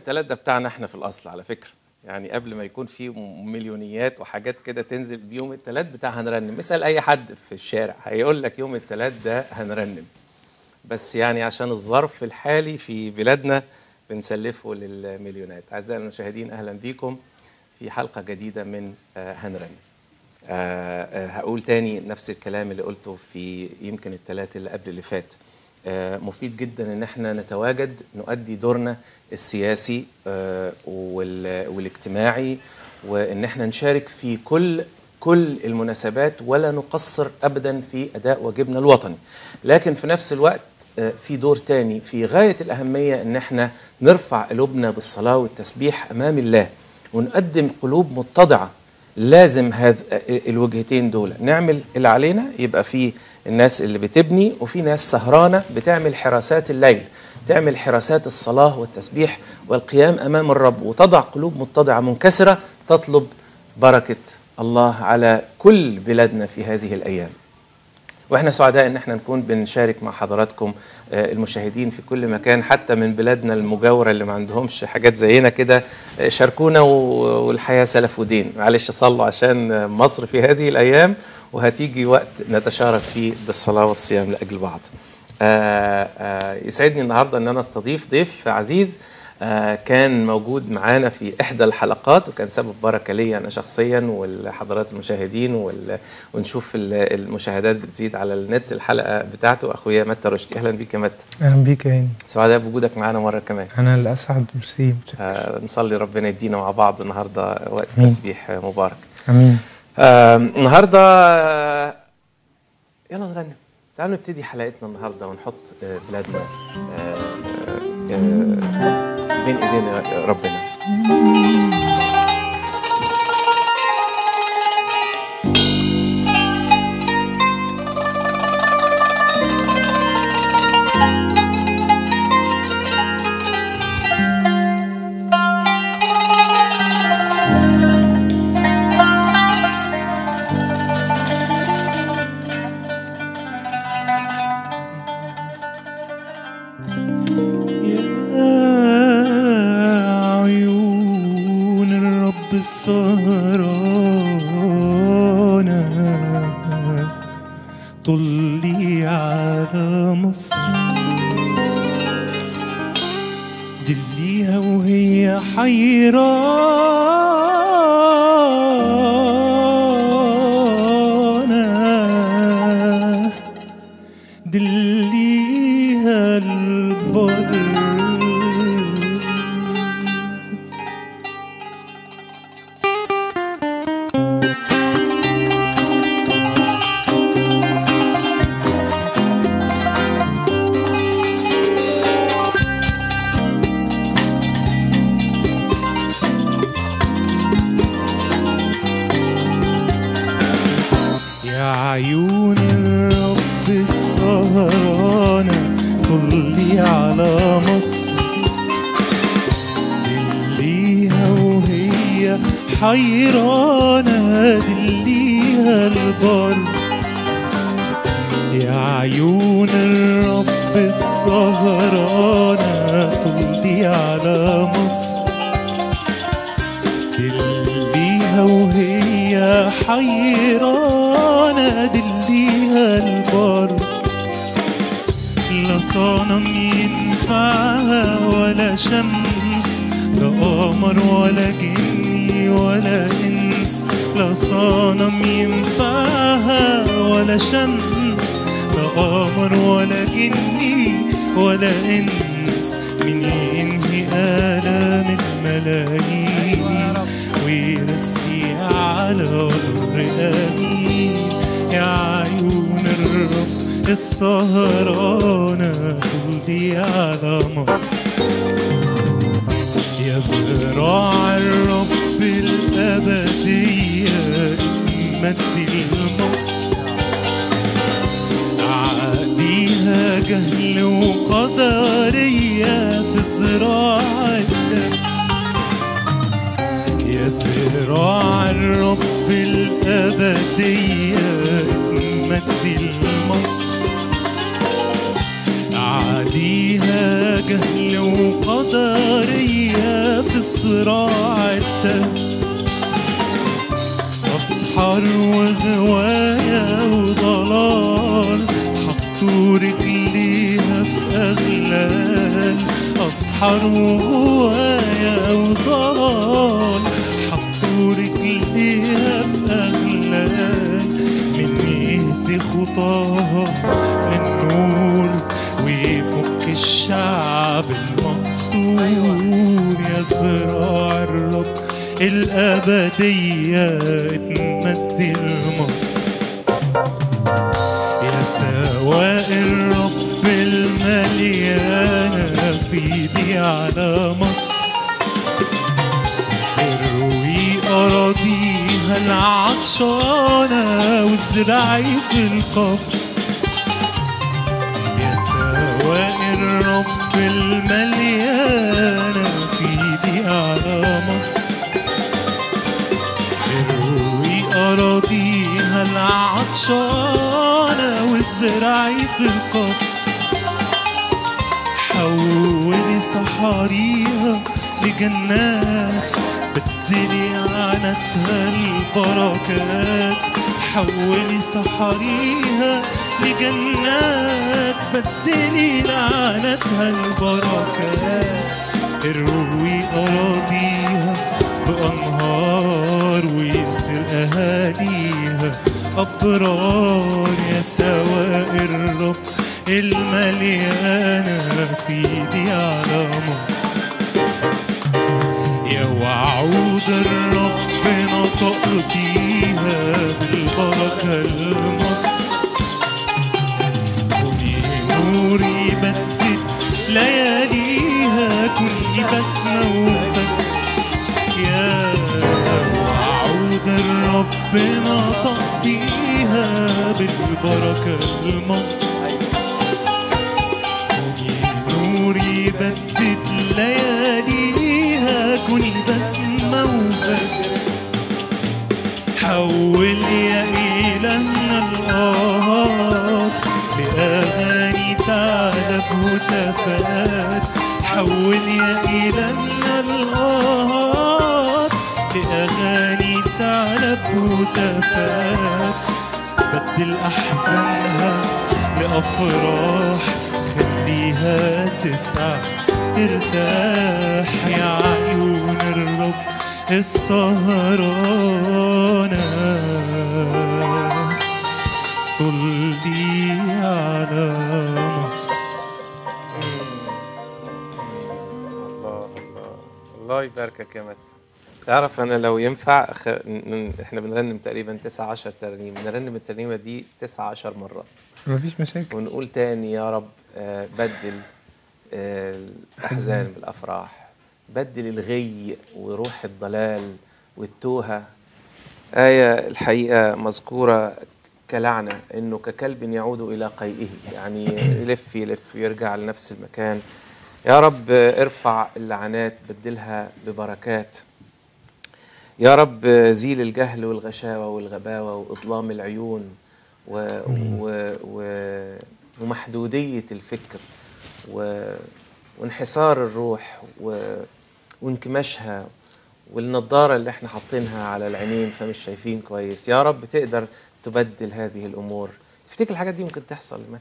التلات ده بتاعنا احنا في الاصل على فكره يعني قبل ما يكون في م- مليونيات وحاجات كده تنزل بيوم التلات بتاع هنرنم اسال اي حد في الشارع هيقول لك يوم التلات ده هنرنم بس يعني عشان الظرف الحالي في بلادنا بنسلفه للمليونات اعزائي المشاهدين اهلا بيكم في حلقه جديده من آه، هنرنم آه، آه، هقول تاني نفس الكلام اللي قلته في يمكن الثلاث اللي قبل اللي فات آه، مفيد جدا ان احنا نتواجد نؤدي دورنا السياسي آه، وال- والاجتماعي وان احنا نشارك في كل كل المناسبات ولا نقصر ابدا في اداء واجبنا الوطني لكن في نفس الوقت آه، في دور تاني في غايه الاهميه ان احنا نرفع قلوبنا بالصلاه والتسبيح امام الله ونقدم قلوب متضعه لازم هذ الوجهتين دول نعمل اللي علينا يبقى في الناس اللي بتبني وفي ناس سهرانه بتعمل حراسات الليل تعمل حراسات الصلاه والتسبيح والقيام امام الرب وتضع قلوب متضعه منكسره تطلب بركه الله على كل بلادنا في هذه الايام واحنا سعداء ان احنا نكون بنشارك مع حضراتكم آه، المشاهدين في كل مكان حتى من بلادنا المجاوره اللي ما عندهمش حاجات زينا كده آه، شاركونا و- والحياه سلف ودين معلش صلوا عشان آه، مصر في هذه الايام وهتيجي وقت نتشارك فيه بالصلاه والصيام لاجل بعض آه، آه، يسعدني النهارده ان انا استضيف ضيف عزيز آه، كان موجود معانا في احدى الحلقات وكان سبب بركه ليا انا شخصيا والحضرات المشاهدين وال... ونشوف ال- المشاهدات بتزيد على النت الحلقه بتاعته اخويا متى رشدي اهلا بيك يا متى اهلا بيك يا هاني سعداء بوجودك معانا مره كمان انا الاسعد ميرسي آه نصلي ربنا يدينا مع بعض النهارده وقت آمين. تسبيح آه، مبارك امين آه النهارده آه، يلا نرنم تعالوا نبتدي حلقتنا النهارده ونحط آه، بلادنا آه، آه، آه، بين ايدينا ربنا يا عيون الرب السهرانة طلي على مصر دليها وهي حيرانة دليها البر يا عيون الرب السهرانة طلي على مصر دليها وهي حيرانة دليها البر يا عيون الرب السهرانة طلي على مصر دليها وهي حيرانة دليها البر لا صنم ينفعها ولا شمس لا قمر ولا جني ولا انس لا صنم ينفعها ولا شمس لا قمر ولا جني ولا انس من ينهي آلام الملايين ويرسي على بر امين يا عيون الرب السهرانة تولي على مصر يا زراع الرب الأبدية مد المصر عاديها جهل وقدرية في زراعتك يا زراع الرب الأبدية مد المصر عاديها جهل وقدرية وصراع الدم أسحر وغواية وضلال حطوا رجليها في أغلال أسحر وغواية وضلال حطوا رجليها في أغلال من يهدي خطاها للنور ويفك الشعب المقصور يا زراع الرب الأبدية اتمد لمصر يا سواء الرب المليانة في ايدي على مصر اروي أراضيها العطشانة والزراعي في القفر يا سواء الرب المليانة في ايدي على مصر اروي أراضيها العطشانة والزراعي في القفر حولي صحاريها لجنات بدلي عنتها البركات حولي صحاريها لجنات بدلي لعنتها البركات اروي أراضيها بأنهار ويصير أهاليها أبرار يا سواء الرب المليانة في ايدي على مصر يا وعود الرب نطق بيها بالبركة لمصر كوني نور يبدد لياليها كوني بسمة وفجر يا وعود الرب نطق بيها بالبركة لمصر كوني نور يبدد لياليها كوني بسمة وفجر حول يا إلهنا الآهات لأغاني تعلب هتافات حول يا إلهنا الآهات لأغاني تعلب هتافات بدل أحزانها لأفراح خليها تسعى ترتاح يا عيون الرب السهرانة طلي على مصر الله الله الله يباركك يا مت تعرف انا لو ينفع خ... ن- احنا بنرنم تقريبا 19 ترنيم نرنم الترنيمه دي 19 مرات مفيش مشاكل ونقول تاني يا رب آه، بدل آه، الأحزان بالأفراح بدل الغي وروح الضلال والتوهة آية الحقيقة مذكورة كلعنة إنه ككلب يعود إلى قيئه يعني يلف يلف يرجع لنفس المكان يا رب آه، ارفع اللعنات بدلها ببركات يا رب زيل الجهل والغشاوة والغباوة وإظلام العيون و و و ومحدودية الفكر و وانحسار الروح و وانكماشها والنضارة اللي احنا حاطينها على العينين فمش شايفين كويس يا رب تقدر تبدل هذه الأمور تفتكر الحاجات دي ممكن تحصل لمتى؟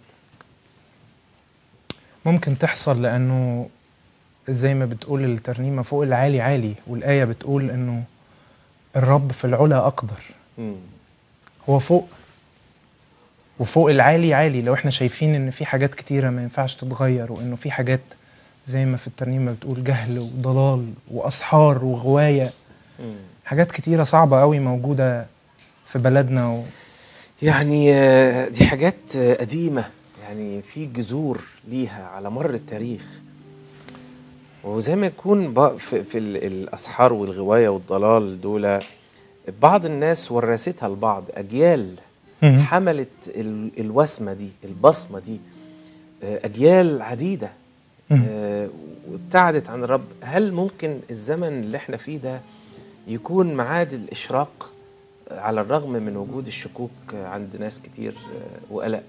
ممكن تحصل لأنه زي ما بتقول الترنيمة فوق العالي عالي والآية بتقول إنه الرب في العلا أقدر مم. هو فوق وفوق العالي عالي لو احنا شايفين ان في حاجات كتيرة ما ينفعش تتغير وانه في حاجات زي ما في الترنيمة بتقول جهل وضلال وأسحار وغواية مم. حاجات كتيرة صعبة قوي موجودة في بلدنا و... يعني آه، دي حاجات آه، قديمة يعني في جذور ليها على مر التاريخ وزي ما يكون ب- في, في ال- الأسحار والغواية والضلال دول بعض الناس ورثتها لبعض أجيال حملت ال- الوسمة دي البصمة دي آه، أجيال عديدة مم. آه، وابتعدت عن الرب هل ممكن الزمن اللي احنا فيه ده يكون معاد الإشراق على الرغم من وجود الشكوك عند ناس كتير آه، وقلق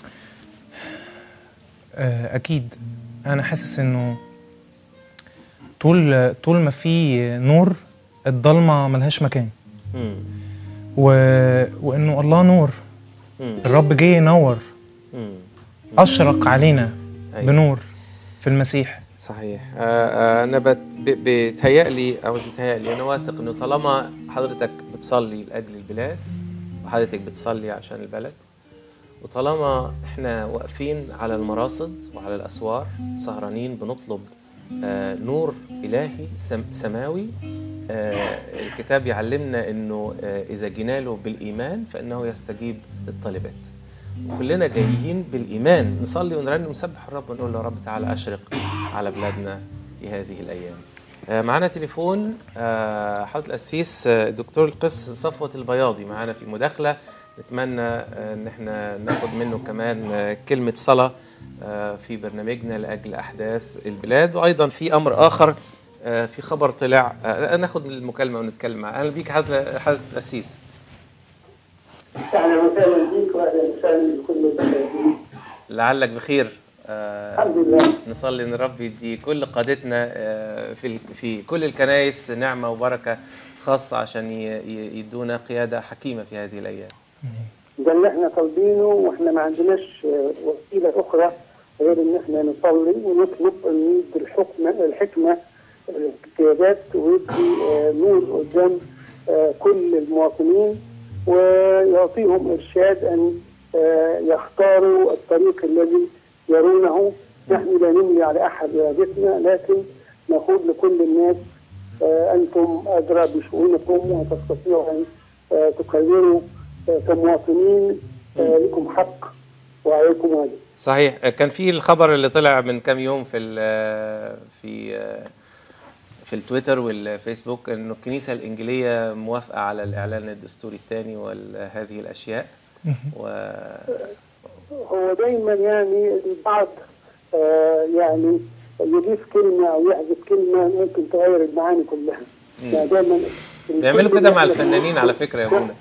آه، أكيد أنا حاسس إنه طول طول ما في نور الضلمه ملهاش مكان مم. و... وانه الله نور مم. الرب جه ينور مم. اشرق علينا أيوة. بنور في المسيح صحيح آه آه انا بت- ب- بيتهيألي او مش بيتهيألي انا واثق انه طالما حضرتك بتصلي لاجل البلاد وحضرتك بتصلي عشان البلد وطالما احنا واقفين على المراصد وعلى الاسوار سهرانين بنطلب آه نور الهي سم سماوي آه الكتاب يعلمنا انه آه اذا جينا له بالايمان فانه يستجيب للطالبات وكلنا جايين بالايمان نصلي ونرنم ونسبح الرب ونقول له يا رب تعالى اشرق على بلادنا في هذه الايام. آه، معانا تليفون آه، حضرة القسيس آه، الدكتور القس صفوة البياضي معانا في مداخلة نتمنى آه، ان احنا ناخد منه كمان آه، كلمة صلاة آه، في برنامجنا لاجل احداث البلاد وايضا في امر اخر آه، في خبر طلع آه، ناخد المكالمة ونتكلم معاه اهلا بيك حضرة حضرة القسيس اهلا وسهلا بيك واهلا وسهلا بكل المشاهدين لعلك بخير آه، الحمد لله نصلي ان الرب يدي كل قادتنا آه، في ال- في كل الكنائس نعمه وبركه خاصه عشان ي- ي- يدونا قياده حكيمه في هذه الايام. ده اللي احنا طالبينه واحنا ما عندناش آه، وسيله اخرى غير ان احنا نصلي ونطلب ان يدي الحكمه الحكمه القيادات ويدي آه، نور قدام آه، كل المواطنين ويعطيهم ارشاد ان آه، يختاروا الطريق الذي يرونه نحن لا نملي على احد ارادتنا لكن نقول لكل الناس آه، انتم ادرى بشؤونكم وتستطيعوا ان آه، تقرروا آه، كمواطنين آه، لكم حق وعليكم واجب. صحيح آه، كان في الخبر اللي طلع من كام يوم في ال- في آه، في التويتر والفيسبوك انه الكنيسه الانجيليه موافقه على الاعلان الدستوري الثاني وهذه الاشياء و هو دايما يعني البعض آه، يعني يضيف كلمه او يحذف كلمه ممكن تغير المعاني كلها. يعني دايما بيعملوا كده مع الفنانين على فكره يا منى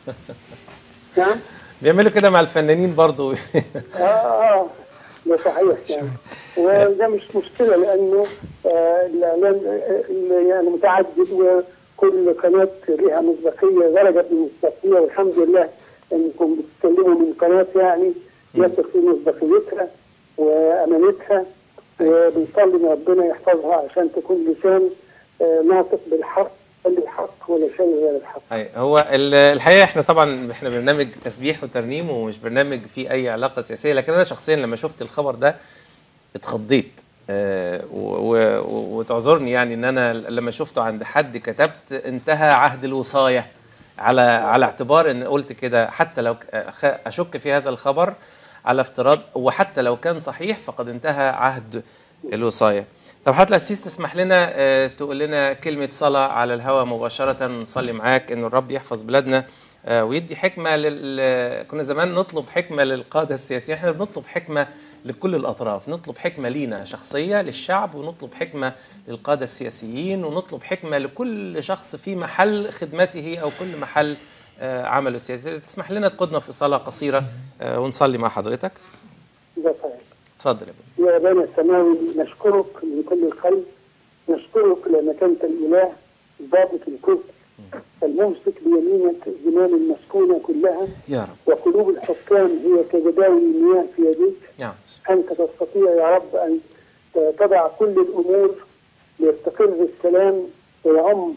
نعم بيعملوا كده مع الفنانين برضو اه اه ده صحيح يعني وده مش مشكله لانه آه الاعلام آه، يعني متعدد وكل قناه لها مصداقيه درجه من المصداقيه والحمد لله انكم بتتكلموا من قناه يعني يثق في مصداقيتها وامانتها وبنصلي ان ربنا يحفظها عشان تكون لسان آه، ناطق بالحق الحق ولا شيء غير الحق. أي هو ال- الحقيقه احنا طبعا احنا برنامج تسبيح وترنيم ومش برنامج فيه اي علاقه سياسيه لكن انا شخصيا لما شفت الخبر ده اتخضيت آه، و- و- وتعذرني يعني ان انا لما شفته عند حد كتبت انتهى عهد الوصايه على على اعتبار ان قلت كده حتى لو ك- أخ- اشك في هذا الخبر على افتراض وحتى لو كان صحيح فقد انتهى عهد الوصايه. طب حضرتك الأسيس تسمح لنا آه، تقول لنا كلمة صلاة على الهواء مباشرة نصلي معاك إنه الرب يحفظ بلادنا آه، ويدي حكمة لل... كنا زمان نطلب حكمة للقادة السياسيين احنا بنطلب حكمة لكل الأطراف نطلب حكمة لينا شخصية للشعب ونطلب حكمة للقادة السياسيين ونطلب حكمة لكل شخص في محل خدمته أو كل محل آه، عمله السياسي تسمح لنا تقودنا في صلاة قصيرة آه، ونصلي مع حضرتك ده صحيح. اتفضل يا ابني يا أبانا السماوي نشكرك من كل القلب نشكرك لأنك أنت الإله ضابط الكل الممسك بيمينك زمان المسكونة كلها يا رب وقلوب الحكام هي كجداول المياه في يديك نعم أنت تستطيع يا رب أن تضع كل الأمور ليستقر السلام ويعم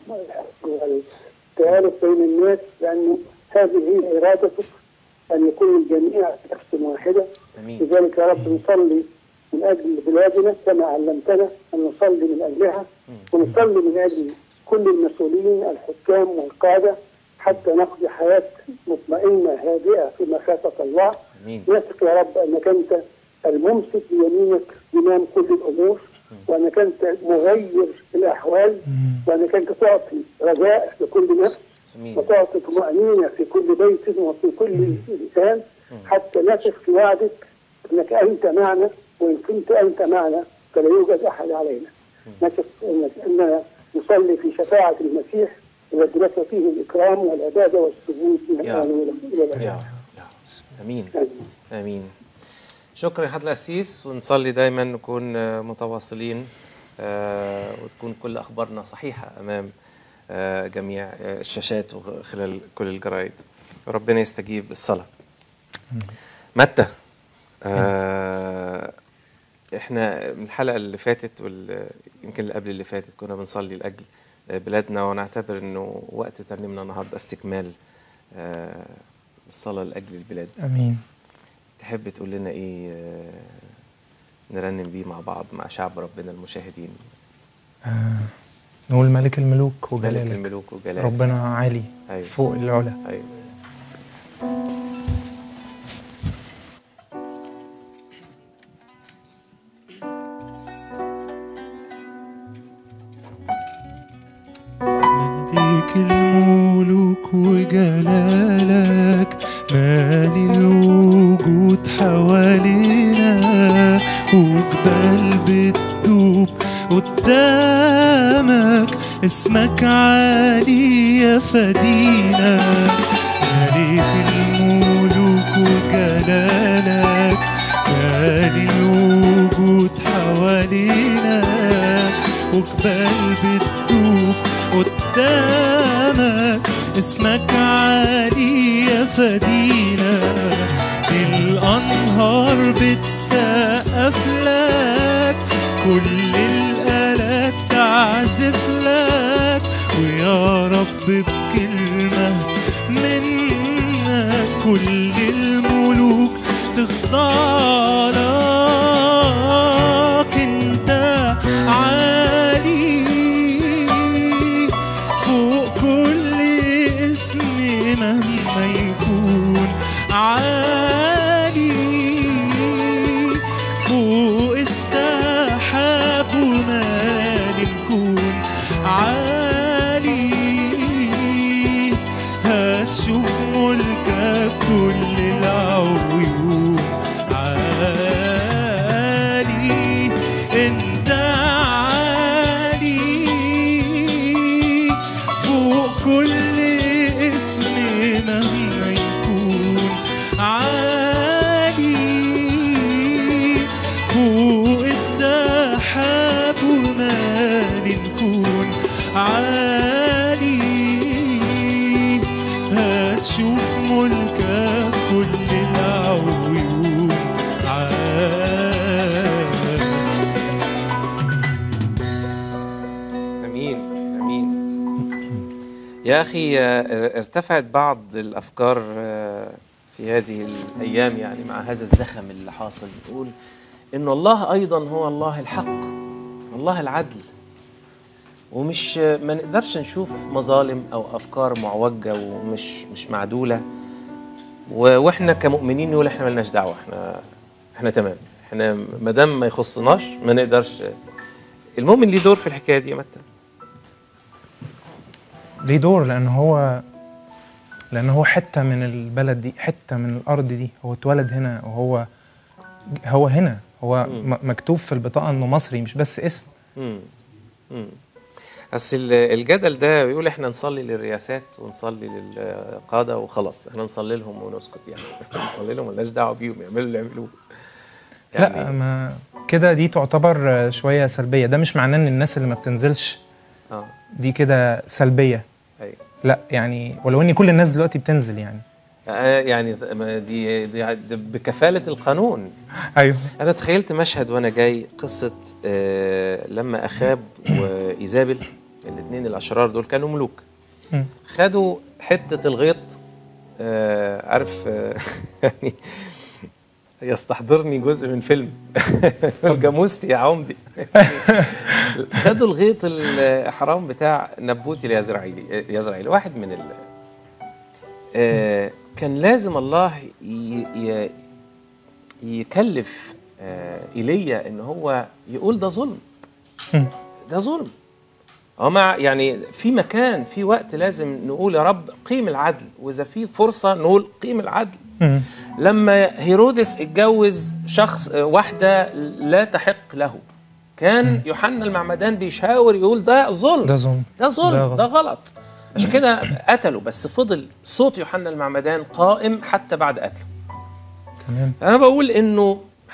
والتآلف بين الناس لأنه هذه هي إرادتك أن يكون الجميع نفس واحدة امين لذلك يا رب نصلي من اجل بلادنا كما علمتنا ان نصلي من اجلها ونصلي من اجل كل المسؤولين الحكام والقاده حتى نقضي حياه مطمئنه هادئه في مخافه الله امين نثق يا رب انك انت الممسك بيمينك زمام كل الامور وانك انت مغير الاحوال وانك انت تعطي رجاء لكل نفس امين وتعطي طمأنينة في كل بيت وفي كل إنسان حتى نثق في وعدك أنك أنت معنا وإن كنت أنت معنا فلا يوجد أحد علينا نثق أنك- أننا نصلي في شفاعة المسيح الذي لك فيه الإكرام والعبادة والسجود من يا الآن وإلى- إلى يا الأبد رب يا رب امين آمين. امين شكرا حضرتك القسيس ونصلي دايما نكون آه، متواصلين آه، وتكون كل اخبارنا صحيحه امام آه، جميع آه، الشاشات وخلال كل الجرايد ربنا يستجيب الصلاه متى آه، احنا من الحلقه اللي فاتت وال- يمكن اللي قبل اللي فاتت كنا بنصلي لاجل بلادنا ونعتبر انه وقت ترنيمنا النهارده استكمال آه، الصلاه لاجل البلاد امين تحب تقول لنا ايه آه، نرنم بيه مع بعض مع شعب ربنا المشاهدين آه نقول ملك الملوك ملك وجلالك الملوك وجلال ربنا عالي أيوة. فوق العلا ايوه ملك الملوك وجلالك مالي الوجود حوالينا وجبال بتدوب قدامك اسمك عالي يا فدينا ملك الملوك وجلالك مالي الوجود حوالينا وجبال بتدوب قدامك اسمك عالي يا فدينا الأنهار بتسقف لك كل الآلات تعزف لك ويا رب بكلمة منك كل الملوك تخضع لك انت عالي فوق كل اسم مهما يكون عالي فوق السحاب ومال الكون عالي هتشوف ملكك كل العيون عالي انت عالي فوق كل اسم مهما يكون عالي فوق السحاب ومال نكون عالي هتشوف ملكك كل العيون عالي امين امين يا اخي آه، ارتفعت بعض الافكار آه، في هذه الايام يعني مع هذا الزخم اللي حاصل نقول ان الله ايضا هو الله الحق الله العدل ومش ما نقدرش نشوف مظالم او افكار معوجه ومش مش معدوله و- واحنا كمؤمنين نقول احنا ملناش دعوه احنا احنا تمام احنا ما دام ما يخصناش ما نقدرش المؤمن ليه دور في الحكايه دي يا متى ليه دور لان هو لان هو حته من البلد دي حته من الارض دي هو اتولد هنا وهو هو هنا هو مم. م- مكتوب في البطاقه انه مصري مش بس اسم مم. مم. بس ال- الجدل ده بيقول احنا نصلي للرئاسات ونصلي للقاده وخلاص احنا نصلي لهم ونسكت يعني نصلي لهم ملناش دعوه بيهم يعملوا اللي يعملوه لا ما كده دي تعتبر آه، شويه سلبيه ده مش معناه ان الناس اللي ما بتنزلش اه دي كده سلبيه ايوه لا يعني ولو ان كل الناس دلوقتي بتنزل يعني آه، يعني ما دي, دي دي بكفاله القانون ايوه انا تخيلت مشهد وانا جاي قصه آه لما اخاب وايزابل الاثنين الاشرار دول كانوا ملوك مم. خدوا حته الغيط آه عارف آه يعني يستحضرني جزء من فيلم جاموستي يا عمدي خدوا الغيط الحرام بتاع نبوتي اليزرعيلي اليزرعيلي واحد من ال آه كان لازم الله ي- ي- يكلف آه ايليا ان هو يقول ده ظلم مم. ده ظلم هو مع يعني في مكان في وقت لازم نقول يا رب قيم العدل واذا في فرصه نقول قيم العدل مم. لما هيرودس اتجوز شخص آه، واحده لا تحق له كان يوحنا المعمدان بيشاور يقول ده ظلم ده ظلم ده ظلم ده ده غلط. غلط, ده غلط. عشان كده قتله بس فضل صوت يوحنا المعمدان قائم حتى بعد قتله تمام انا بقول انه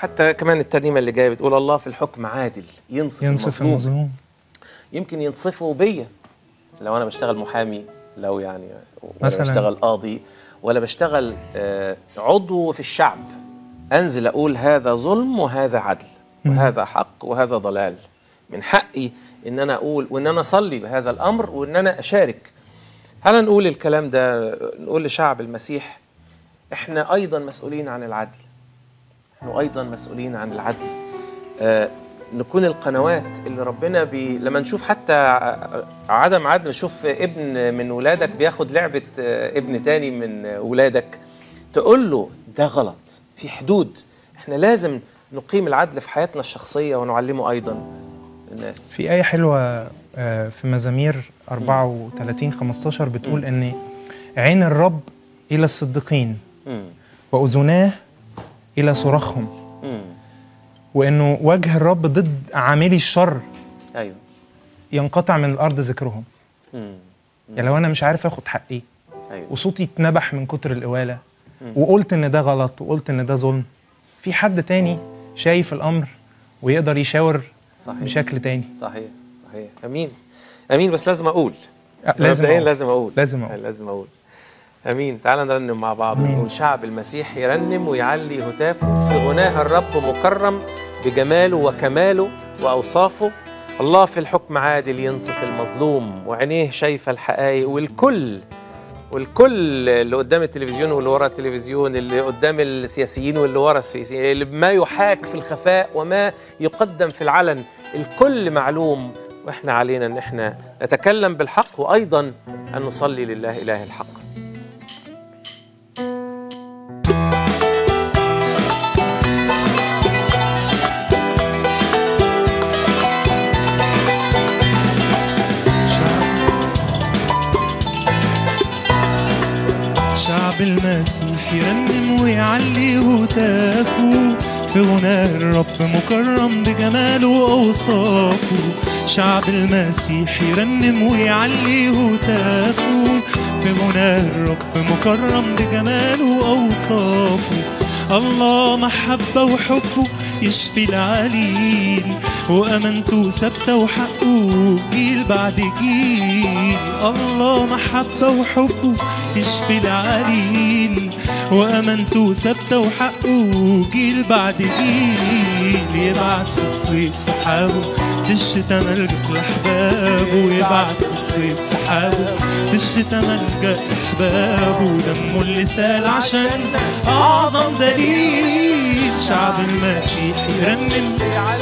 حتى كمان الترنيمه اللي جايه بتقول الله في الحكم عادل ينصف, ينصف المظلوم المظلوم يمكن ينصفوا بيا لو انا بشتغل محامي لو يعني ولا مثلاً. بشتغل قاضي ولا بشتغل آه، عضو في الشعب انزل اقول هذا ظلم وهذا عدل وهذا حق وهذا ضلال من حقي ان انا اقول وان انا اصلي بهذا الامر وان انا اشارك هل نقول الكلام ده نقول لشعب المسيح احنا ايضا مسؤولين عن العدل نحن ايضا مسؤولين عن العدل آه، نكون القنوات اللي ربنا بي لما نشوف حتى ع- عدم عدل نشوف ابن من ولادك بياخد لعبة آه، ابن تاني من آه، ولادك تقول له ده غلط في حدود احنا لازم نقيم العدل في حياتنا الشخصية ونعلمه أيضا الناس في آية حلوة آه، في مزامير 34 15 بتقول إن عين الرب إلى الصديقين مم. وأذناه إلى صراخهم مم. وإنه وجه الرب ضد عاملي الشر أيوه ينقطع من الأرض ذكرهم مم. يعني لو أنا مش عارف آخد حقي أيوه وصوتي اتنبح من كتر القوالة وقلت إن ده غلط وقلت إن ده ظلم في حد تاني شايف الأمر ويقدر يشاور صحيح بشكل تاني صحيح صحيح أمين أمين بس لازم أقول آه، لازم مبدئيا أقول. لازم اقول لازم أقول. لازم اقول امين تعال نرنم مع بعض آمين. ونقول شعب المسيح يرنم ويعلي هتافه في غناها الرب مكرم بجماله وكماله واوصافه الله في الحكم عادل ينصف المظلوم وعينيه شايفه الحقائق والكل والكل اللي قدام التلفزيون واللي ورا التلفزيون اللي قدام السياسيين واللي ورا السياسيين اللي ما يحاك في الخفاء وما يقدم في العلن الكل معلوم واحنا علينا ان احنا نتكلم بالحق وايضا ان نصلي لله اله الحق شعب المسيح يرنم ويعلي هتافه في غناء الرب مكرم بجماله وأوصافه شعب المسيح يرنم ويعلي هتافه في غناء الرب مكرم بجماله وأوصافه الله محبة وحبه يشفي العليل وأمانته ثابتة وحقه جيل بعد جيل الله محبة وحبه يشفي العليل وأمانته ثابتة وحقه جيل بعد جيل يبعت في الصيف سحابه في الشتا ملجأ لأحبابه يبعت في الصيف سحابه في الشتا ملجأ لأحبابه دمه اللي سال عشان أعظم دليل شعب المسيح يرنم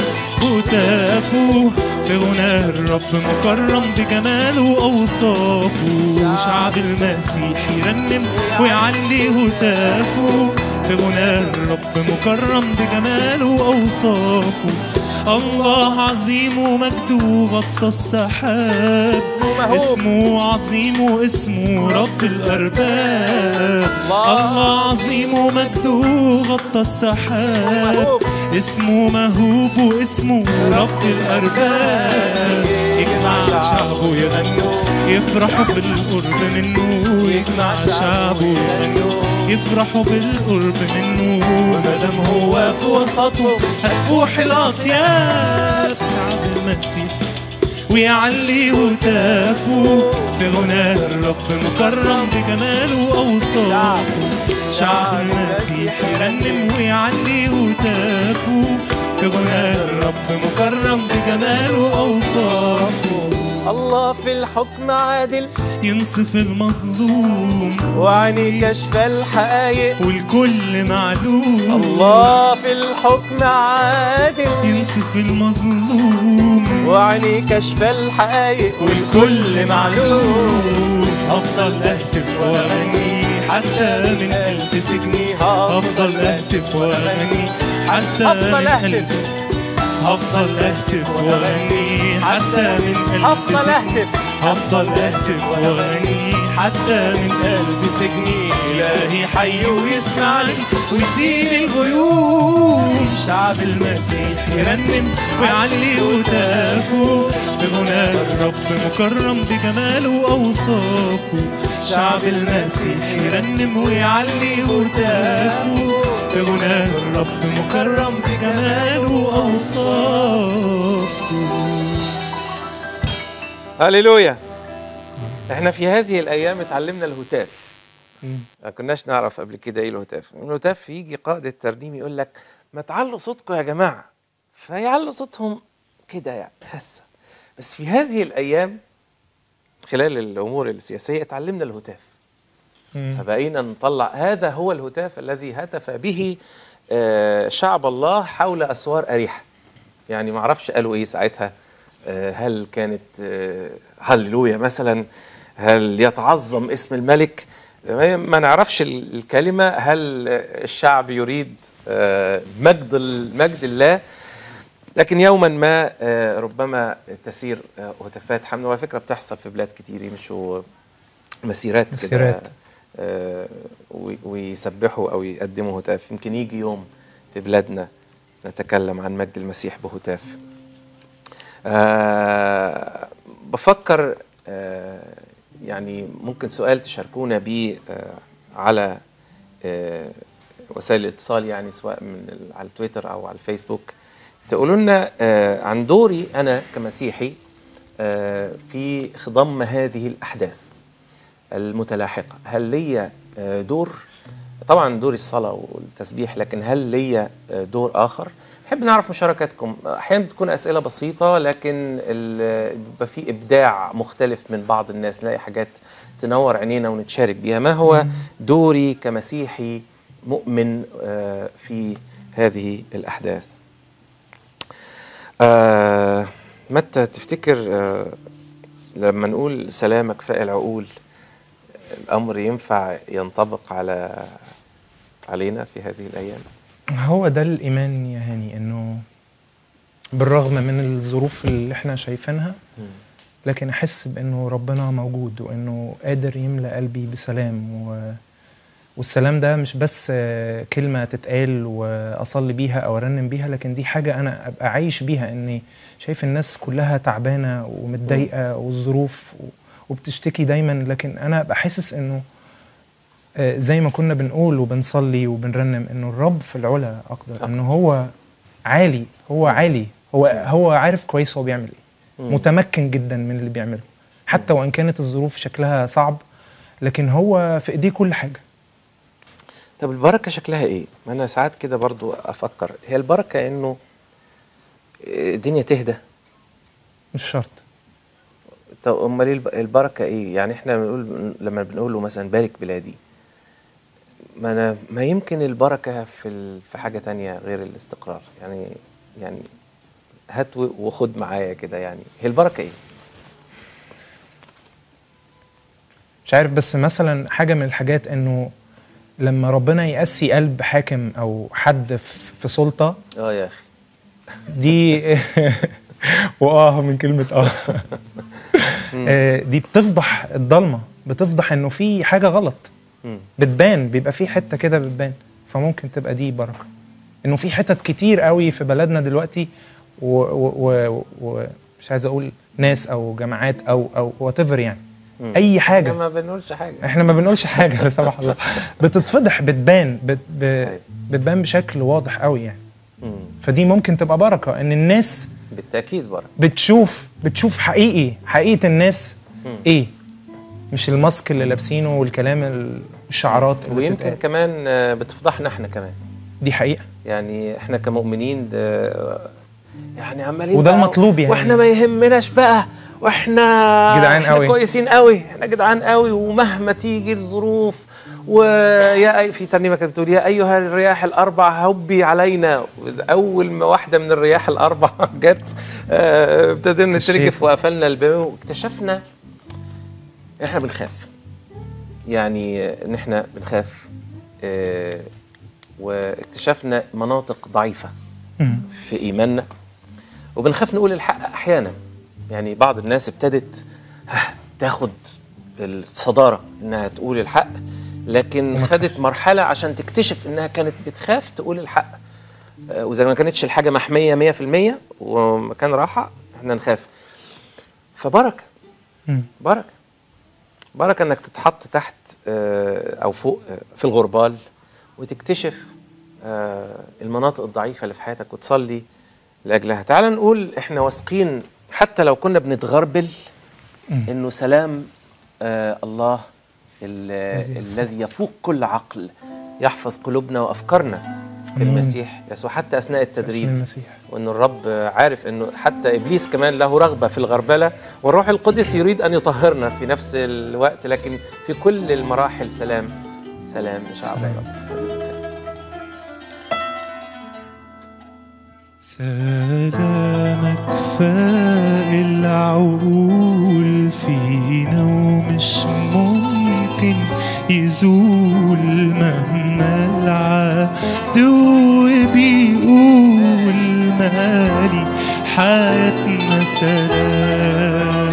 هتافه في غناء الرب مكرم بجماله وأوصافه شعب المسيح يرنم ويعلي هتافه في غناء الرب مكرم بجماله وأوصافه الله عظيم ومجده غطى السحاب اسمه عظيم واسمه رب الأرباب الله عظيم ومجده غطى السحاب اسمه مهوب واسمه رب الأرباب يجمع شعبه يغنوا يفرحوا بالقرب منه يجمع شعبه يغنوا يفرحوا بالقرب منه مادام هو في وسطه هتفوح الأطياب شعب المسيح ويعلي هتافه في غناء الرب مكرم بجماله وأوصافه شعب المسيح يرنم ويعلي هتافه في غناء الرب مكرم بجماله وأوصافه الله في الحكم عادل ينصف المظلوم وعيني كشف الحقائق والكل معلوم الله في الحكم عادل ينصف المظلوم وعيني كشف الحقائق والكل معلوم أفضل أهتف وأغني حتى من قلب سجني أفضل أهتف وأغني حتى أفضل من أهتف. قلب هفضل أهتف وأغني حتى من قلب أفضل سجني. أهتف. هفضل أهتف وأغني حتى من قلب سجني إلهي حي ويسمعني ويزيل الغيوم شعب المسيح يرنم ويعلي هتافه بغنى الرب مكرم بجماله وأوصافه شعب المسيح يرنم ويعلي هتافه بغنى الرب رب مكرم بجماله وأوصافه هللويا احنا في هذه الايام اتعلمنا الهتاف ما كناش نعرف قبل كده ايه الهتاف الهتاف يجي قائد الترنيم يقول لك ما تعلوا صوتكم يا جماعه فيعلوا صوتهم كده يعني هسه بس في هذه الايام خلال الامور السياسيه اتعلمنا الهتاف فبقينا نطلع هذا هو الهتاف الذي هتف به آه، شعب الله حول اسوار اريحه يعني ما اعرفش قالوا ايه ساعتها آه، هل كانت آه، هللويا مثلا هل يتعظم اسم الملك ما ما نعرفش ال- الكلمه هل آه، الشعب يريد آه، مجد ال- مجد الله لكن يوما ما آه، ربما تسير آه، هتافات حمد وعلى فكره بتحصل في بلاد كتير يمشوا مسيرات كده مسيرات. آه، وي- ويسبحوا او يقدموا هتاف يمكن يجي يوم في بلادنا نتكلم عن مجد المسيح بهتاف آه بفكر آه يعني ممكن سؤال تشاركونا بيه آه على آه وسائل الاتصال يعني سواء من ال- على التويتر او على الفيسبوك تقولوا لنا آه عن دوري انا كمسيحي آه في خضم هذه الاحداث المتلاحقه هل لي آه دور طبعا دور الصلاه والتسبيح لكن هل لي آه دور اخر نحب نعرف مشاركاتكم احيانا بتكون اسئله بسيطه لكن ال- بيبقى في ابداع مختلف من بعض الناس نلاقي حاجات تنور عينينا ونتشارك بيها ما هو دوري كمسيحي مؤمن آه، في هذه الاحداث آه، متى تفتكر آه، لما نقول سلامك فائل العقول الامر ينفع ينطبق على علينا في هذه الايام هو ده الإيمان يا هاني إنه بالرغم من الظروف اللي إحنا شايفينها لكن أحس بإنه ربنا موجود وإنه قادر يملأ قلبي بسلام و... والسلام ده مش بس آه، كلمة تتقال وأصلي بيها أو أرنم بيها لكن دي حاجة أنا أبقى عايش بيها إني شايف الناس كلها تعبانة ومتضايقة والظروف و... وبتشتكي دايما لكن أنا أبقى حاسس إنه آه، زي ما كنا بنقول وبنصلي وبنرنم انه الرب في العلا اقدر انه هو عالي هو عالي هو هو عارف كويس هو بيعمل ايه متمكن جدا من اللي بيعمله حتى وان كانت الظروف شكلها صعب لكن هو في ايديه كل حاجه طب البركه شكلها ايه ما انا ساعات كده برضو افكر هي البركه انه الدنيا تهدى مش شرط طب امال ايه الب- البركه ايه يعني احنا بنقول لما بنقول له مثلا بارك بلادي ما انا ما يمكن البركه في ال- في حاجه تانية غير الاستقرار يعني يعني هات و- وخد معايا كده يعني هي البركه ايه مش عارف بس مثلا حاجه من الحاجات انه لما ربنا يقسي قلب حاكم او حد في في سلطه اه يا اخي دي واه من كلمه اه آه، دي بتفضح الضلمه بتفضح انه في حاجه غلط مم. بتبان بيبقى في حته كده بتبان فممكن تبقى دي بركه انه في حتت كتير قوي في بلدنا دلوقتي ومش و و و مش عايز اقول ناس او جماعات او او وات يعني مم. اي احنا حاجه ما بنقولش حاجه احنا ما بنقولش حاجه لا سمح الله بتتفضح بتبان بت ب أيوة. بتبان بشكل واضح قوي يعني مم. فدي ممكن تبقى بركه ان الناس بالتاكيد بركه بتشوف بتشوف حقيقي حقيقه الناس ايه مش الماسك اللي لابسينه والكلام ال- الشعارات اللي ويمكن بتتقال. كمان آه، بتفضحنا احنا كمان دي حقيقه يعني احنا كمؤمنين ده يعني عمالين وده بقى المطلوب يعني. واحنا ما يهمناش بقى واحنا جدعان احنا قوي. كويسين قوي احنا جدعان قوي ومهما تيجي الظروف ويا أي في ترنيمه كانت بتقول يا ايها الرياح الاربع هبي علينا اول ما واحده من الرياح الاربع جت آه، ابتدينا كشيف. نترجف وقفلنا الباب واكتشفنا احنا بنخاف يعني آه، ان احنا بنخاف آه، واكتشفنا مناطق ضعيفه مم. في ايماننا وبنخاف نقول الحق احيانا يعني بعض الناس ابتدت ها، تاخد الصداره انها تقول الحق لكن وما خدت مرحله عشان تكتشف انها كانت بتخاف تقول الحق آه، واذا ما كانتش الحاجه محميه 100% ومكان راحه احنا نخاف فبركه مم. بركه بركه انك تتحط تحت آه، او فوق آه، في الغربال وتكتشف آه، المناطق الضعيفه اللي في حياتك وتصلي لاجلها تعال نقول احنا واثقين حتى لو كنا بنتغربل انه سلام آه الله ال- الذي يفوق كل عقل يحفظ قلوبنا وافكارنا في أمين. المسيح يسوع حتى اثناء باسم التدريب المسيح وان الرب عارف انه حتى ابليس كمان له رغبه في الغربله والروح القدس يريد ان يطهرنا في نفس الوقت لكن في كل المراحل سلام سلام لشعب سلام. الرب سلامك فاق العقول فينا ومش ممكن يزول مهما العدو بيقول مالي حياتنا سلام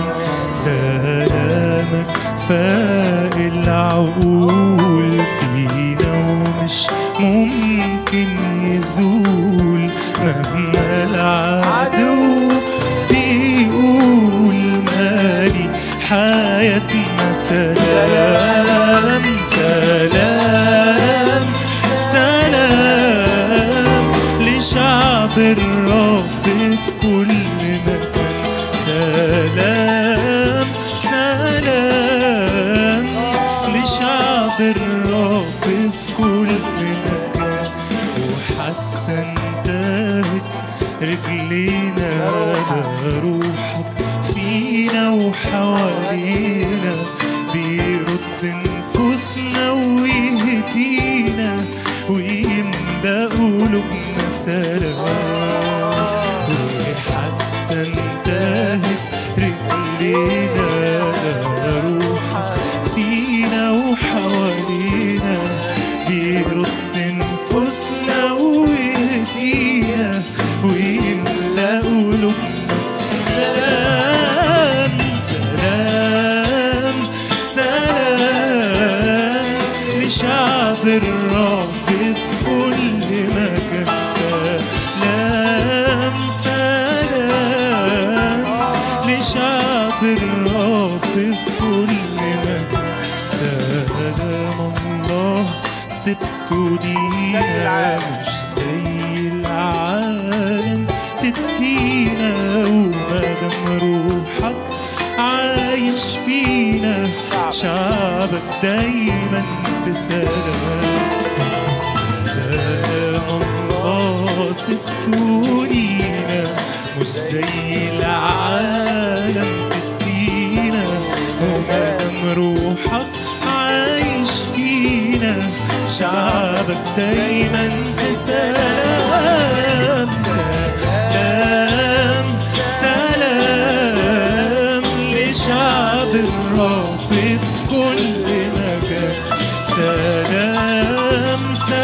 سلامك فاق العقول فينا ومش ممكن يزول مهما العدو بيقول مالي حياتنا سلام سلام سلام لشعب الرب في كل مكان سلام سلام لشعب الرب في كل مكان وحتى انتهت رجلينا ده روحك فينا وحوالينا بيرد نفوسنا ويهدينا ويملأ قلوبنا سلام وحتى انتهت رجلينا ده روحك فينا وحوالينا بيرد نفوسنا ويهدينا ويملأ قلوبنا سلام سلام سلام لشعب الرب في كل مكان سلام سلام لشعب الرب في كل مكان سلام الله سبته لينا مش زي العالم تدينا ومادام روحك عايش فينا شعبك دايما في سلام سلام الله سبته لينا مش زي العالم تدينا ومادام روحك عايش فينا شعبك دايما في سلام سلام سلام لشعب الرب في كل مكان سلام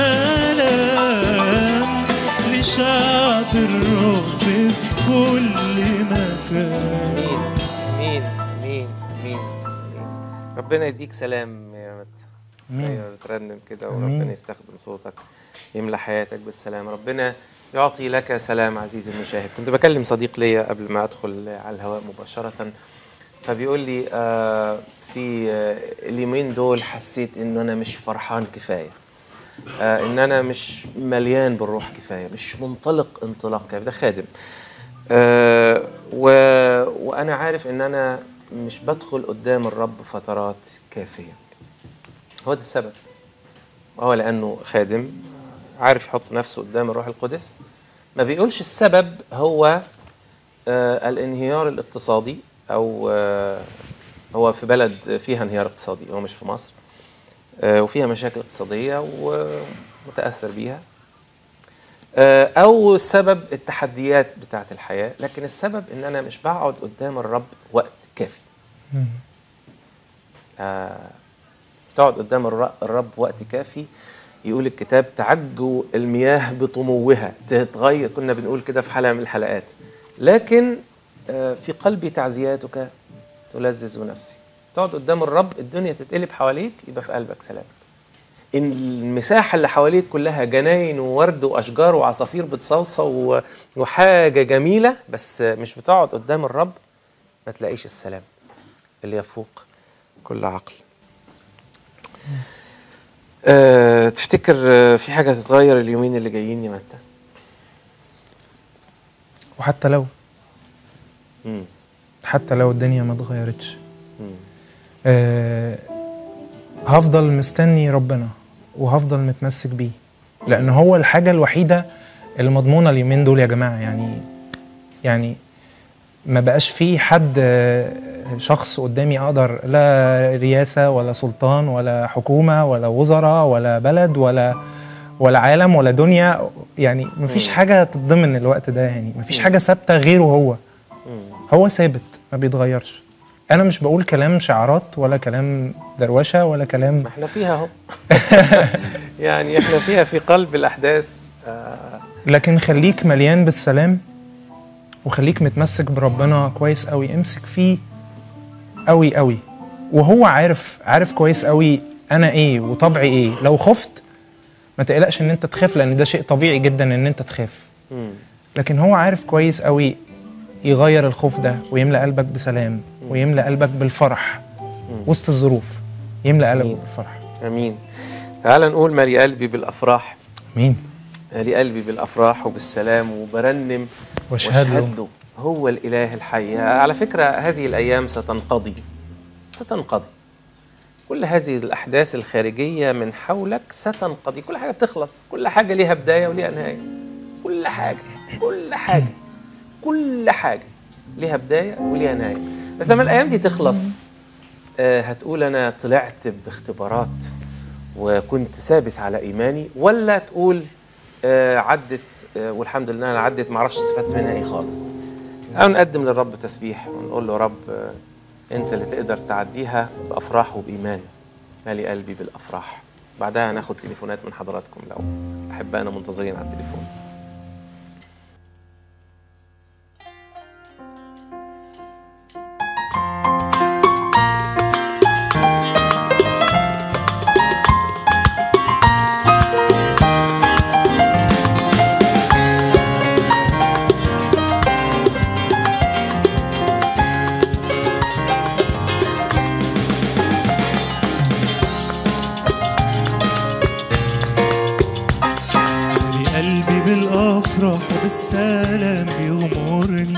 سلام لشعب الرب في كل مكان مين مين مين مين ربنا يديك سلام يا مت أمين. ايوه بترنم كده أمين. وربنا يستخدم صوتك يملى حياتك بالسلام ربنا يعطي لك سلام عزيزي المشاهد كنت بكلم صديق ليا قبل ما ادخل على الهواء مباشره فبيقول لي آه في آه اليومين دول حسيت ان انا مش فرحان كفايه آه ان انا مش مليان بالروح كفايه مش منطلق انطلاق كافي ده خادم آه و... وانا عارف ان انا مش بدخل قدام الرب فترات كافيه هو ده السبب هو لانه خادم عارف يحط نفسه قدام الروح القدس ما بيقولش السبب هو آه الانهيار الاقتصادي او آه هو في بلد فيها انهيار اقتصادي هو مش في مصر آه وفيها مشاكل اقتصاديه ومتاثر بيها آه او سبب التحديات بتاعه الحياه لكن السبب ان انا مش بقعد قدام الرب وقت كافي مم. آه تقعد قدام الر- الرب وقت كافي يقول الكتاب تعجو المياه بطموها تتغير كنا بنقول كده في حلقه من الحلقات لكن آه في قلبي تعزياتك تلذذ نفسي تقعد قدام الرب الدنيا تتقلب حواليك يبقى في قلبك سلام ان المساحه اللي حواليك كلها جناين وورد واشجار وعصافير بتصوصو و- وحاجه جميله بس مش بتقعد قدام الرب ما تلاقيش السلام اللي يفوق كل عقل أه تفتكر آه، في حاجه تتغير اليومين اللي جايين يا متى وحتى لو مم. حتى لو الدنيا ما اتغيرتش مم. آه هفضل مستني ربنا وهفضل متمسك بيه لان هو الحاجه الوحيده اللي مضمونه اليومين دول يا جماعه يعني يعني ما بقاش في حد آه، شخص قدامي اقدر لا رياسه ولا سلطان ولا حكومه ولا وزراء ولا بلد ولا ولا عالم ولا دنيا يعني مفيش مم. حاجه تتضمن الوقت ده يعني مفيش مم. حاجه ثابته غيره هو مم. هو ثابت ما بيتغيرش انا مش بقول كلام شعارات ولا كلام دروشه ولا كلام ما احنا فيها اهو يعني احنا فيها في قلب الاحداث آه لكن خليك مليان بالسلام وخليك متمسك بربنا كويس قوي امسك فيه قوي قوي وهو عارف عارف كويس قوي انا ايه وطبعي ايه لو خفت ما تقلقش ان انت تخاف لان ده شيء طبيعي جدا ان انت تخاف مم. لكن هو عارف كويس قوي يغير الخوف ده ويملى قلبك بسلام ويملى قلبك بالفرح وسط الظروف يملى قلبك أمين. بالفرح امين تعال نقول مالي قلبي بالافراح مين مالي قلبي بالافراح وبالسلام وبرنم واشهد له له هو الاله الحي على فكره هذه الايام ستنقضي ستنقضي كل هذه الاحداث الخارجيه من حولك ستنقضي كل حاجه بتخلص كل حاجه ليها بدايه وليها نهايه كل حاجه كل حاجه كل حاجه ليها بدايه وليها نهايه بس لما الايام دي تخلص آه هتقول انا طلعت باختبارات وكنت ثابت على ايماني ولا تقول آه عدت آه والحمد لله انا عدت ما اعرفش استفدت منها ايه خالص او نقدم للرب تسبيح ونقول له يا رب آه انت اللي تقدر تعديها بافراح وبايمان مالي قلبي بالافراح بعدها هناخد تليفونات من حضراتكم لو احبائنا منتظرين على التليفون قلبي بالافراح وبالسلام بيغمرني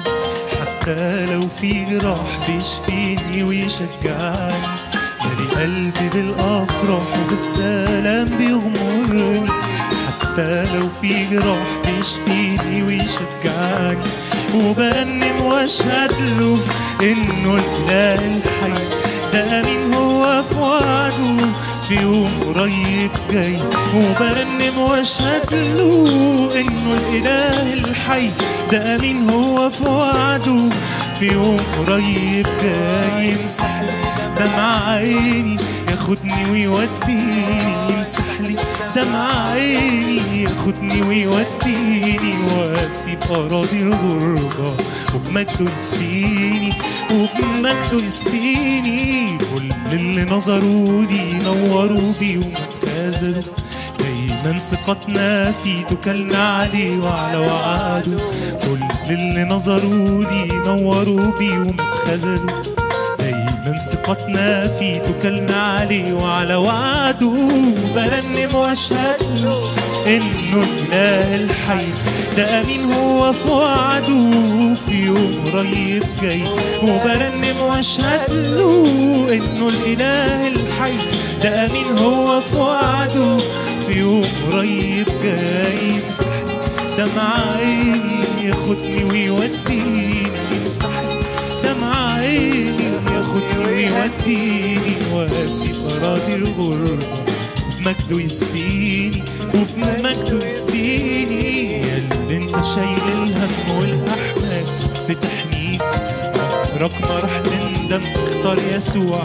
حتى لو في جراح بيشفيني ويشجعني مالي قلبي بالافراح وبالسلام بيغمرني حتى لو في جراح بيشفيني ويشجعني وبرنم واشهد له انه الاله الحي ده مين هو في وعده في يوم قريب جاي وبرنم واشهد له انه الاله الحي ده مين هو في وعده في يوم قريب جاي يمسح لي دمع عيني ياخدني ويوديني يمسح لي دمع عيني ياخدني ويوديني واسيب اراضي الغربه وبمجده يسقيني وبمجده يسقيني كل اللي نظروا لي نوروا بيه ومتخاذلوا دايما ثقتنا فيه توكلنا عليه وعلى وعده كل اللي نظروا لي نوروا بيه ومتخاذلوا دايما ثقتنا فيه توكلنا عليه وعلى وعده برنم واشهد له انه الاله الحي ده امين هو في وعده في يوم قريب جاي وبرنم واشهد له انه الاله الحي ده امين هو في وعده في يوم قريب جاي يمسح لي دمع عيني ياخدني ويوديني يمسح لي دمع عيني ياخدني ويوديني واسيب اراضي الغربه بمجده يسقيني وبمجده يسقيني يا اللي انت شايل الهم والاحمال بتحميك عمرك ما راح تندم اختار يسوع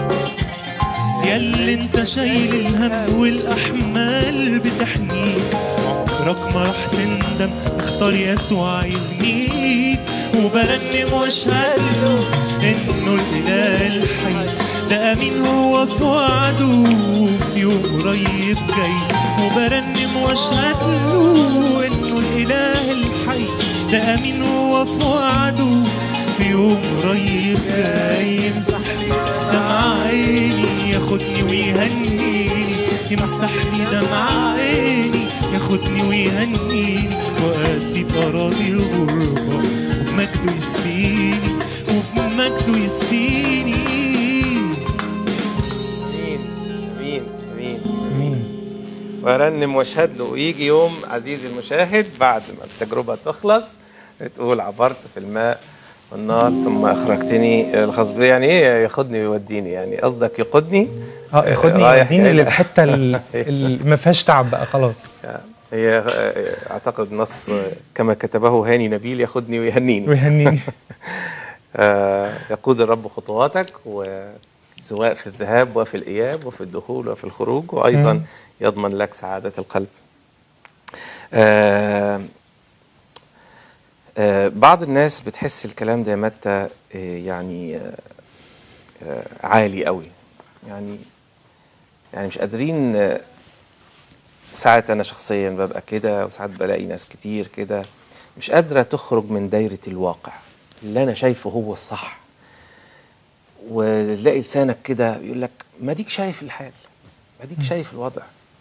يا اللي انت شايل الهم والاحمال بتحميك عمرك ما راح تندم اختار يسوع يغنيك وبرنم واشهد له انه الاله الحي ده امين هو في وعده في يوم قريب جاي وبرنم واشهد له انه الاله الحي ده امين هو في وعده في يوم قريب جاي يمسح لي دمع عيني ياخدني ويهنيني يمسح لي دمع عيني ياخدني ويهنيني واسيب اراضي الغربة وبمجده يسقيني وبمجده يسقيني امين امين امين امين وارنم واشهد له ويجي يوم عزيزي المشاهد بعد ما التجربه تخلص تقول عبرت في الماء والنار ثم اخرجتني الخصب يعني ايه ياخدني ويوديني يعني قصدك يقودني اه ياخدني رايح يوديني جاي. للحته ال- اللي ما فيهاش تعب بقى خلاص هي اعتقد نص كما كتبه هاني نبيل ياخدني ويهنيني ويهنيني آه، يقود الرب خطواتك وسواء في الذهاب وفي الإياب وفي الدخول وفي الخروج وأيضا مم. يضمن لك سعادة القلب آه، آه، بعض الناس بتحس الكلام ده يا متى آه، يعني آه، آه، عالي قوي يعني يعني مش قادرين آه، ساعات أنا شخصيا ببقى كده وساعات بلاقي ناس كتير كده مش قادرة تخرج من دايرة الواقع اللي أنا شايفه هو الصح وتلاقي لسانك كده يقول لك ما ديك شايف الحال ما ديك شايف الوضع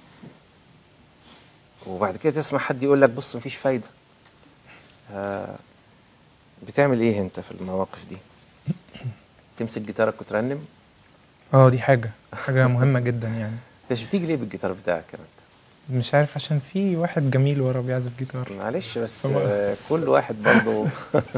وبعد كده تسمع حد يقول لك بص مفيش فايدة آه بتعمل ايه انت في المواقف دي تمسك جيتارك وترنم اه دي حاجه حاجه مهمه جدا يعني مش بتيجي ليه بالجيتار بتاعك يا مت؟ مش عارف عشان في واحد جميل ورا بيعزف جيتار معلش بس طبعا. آه كل واحد برضه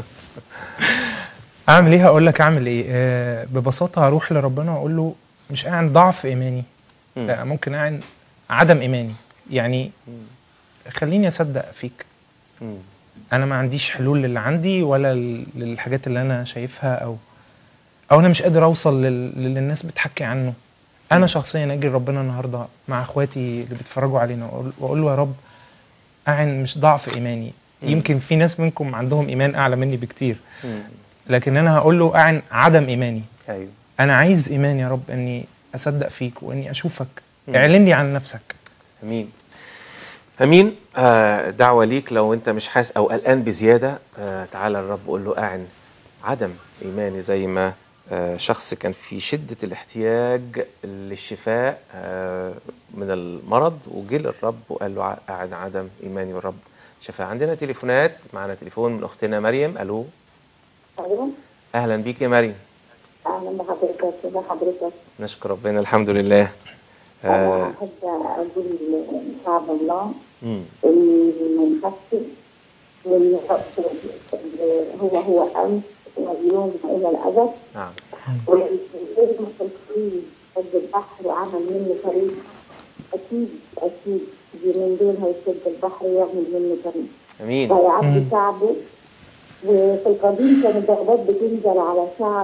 اعمل ايه هقول لك اعمل ايه آه ببساطه هروح لربنا واقول له مش قاعد ضعف ايماني لا ممكن قاعد عدم ايماني يعني خليني اصدق فيك مم. انا ما عنديش حلول للي عندي ولا لل- للحاجات اللي انا شايفها او او انا مش قادر اوصل لل- للي الناس بتحكي عنه انا شخصيا اجي ربنا النهارده مع اخواتي اللي بيتفرجوا علينا وأقول- واقول له يا رب اعن مش ضعف ايماني يمكن في ناس منكم عندهم ايمان اعلى مني بكتير مم. لكن انا هقول له اعن عدم ايماني ايوه انا عايز ايمان يا رب اني اصدق فيك واني اشوفك مم. اعلن لي عن نفسك امين امين آه دعوه ليك لو انت مش حاسس او قلقان بزياده آه تعالى الرب قول له اعن عدم ايماني زي ما آه شخص كان في شده الاحتياج للشفاء آه من المرض وجه للرب وقال له ع- اعن عدم ايماني والرب شفاء عندنا تليفونات معنا تليفون من اختنا مريم الو ايوه اهلا بيك يا مريم اهلا بحضرتك ازي حضرتك نشكر ربنا الحمد لله انا آه احب اقول لشعب الله مم. ان ما نخافش وان هو هو امس واليوم الى الابد نعم ولما الفلسطيني قد البحر وعمل منه طريق اكيد اكيد اليومين دول هيسد البحر ويعمل منه طريق امين ويعدي مم. شعبه وفي القديم كانت ضربات بتنزل على شعب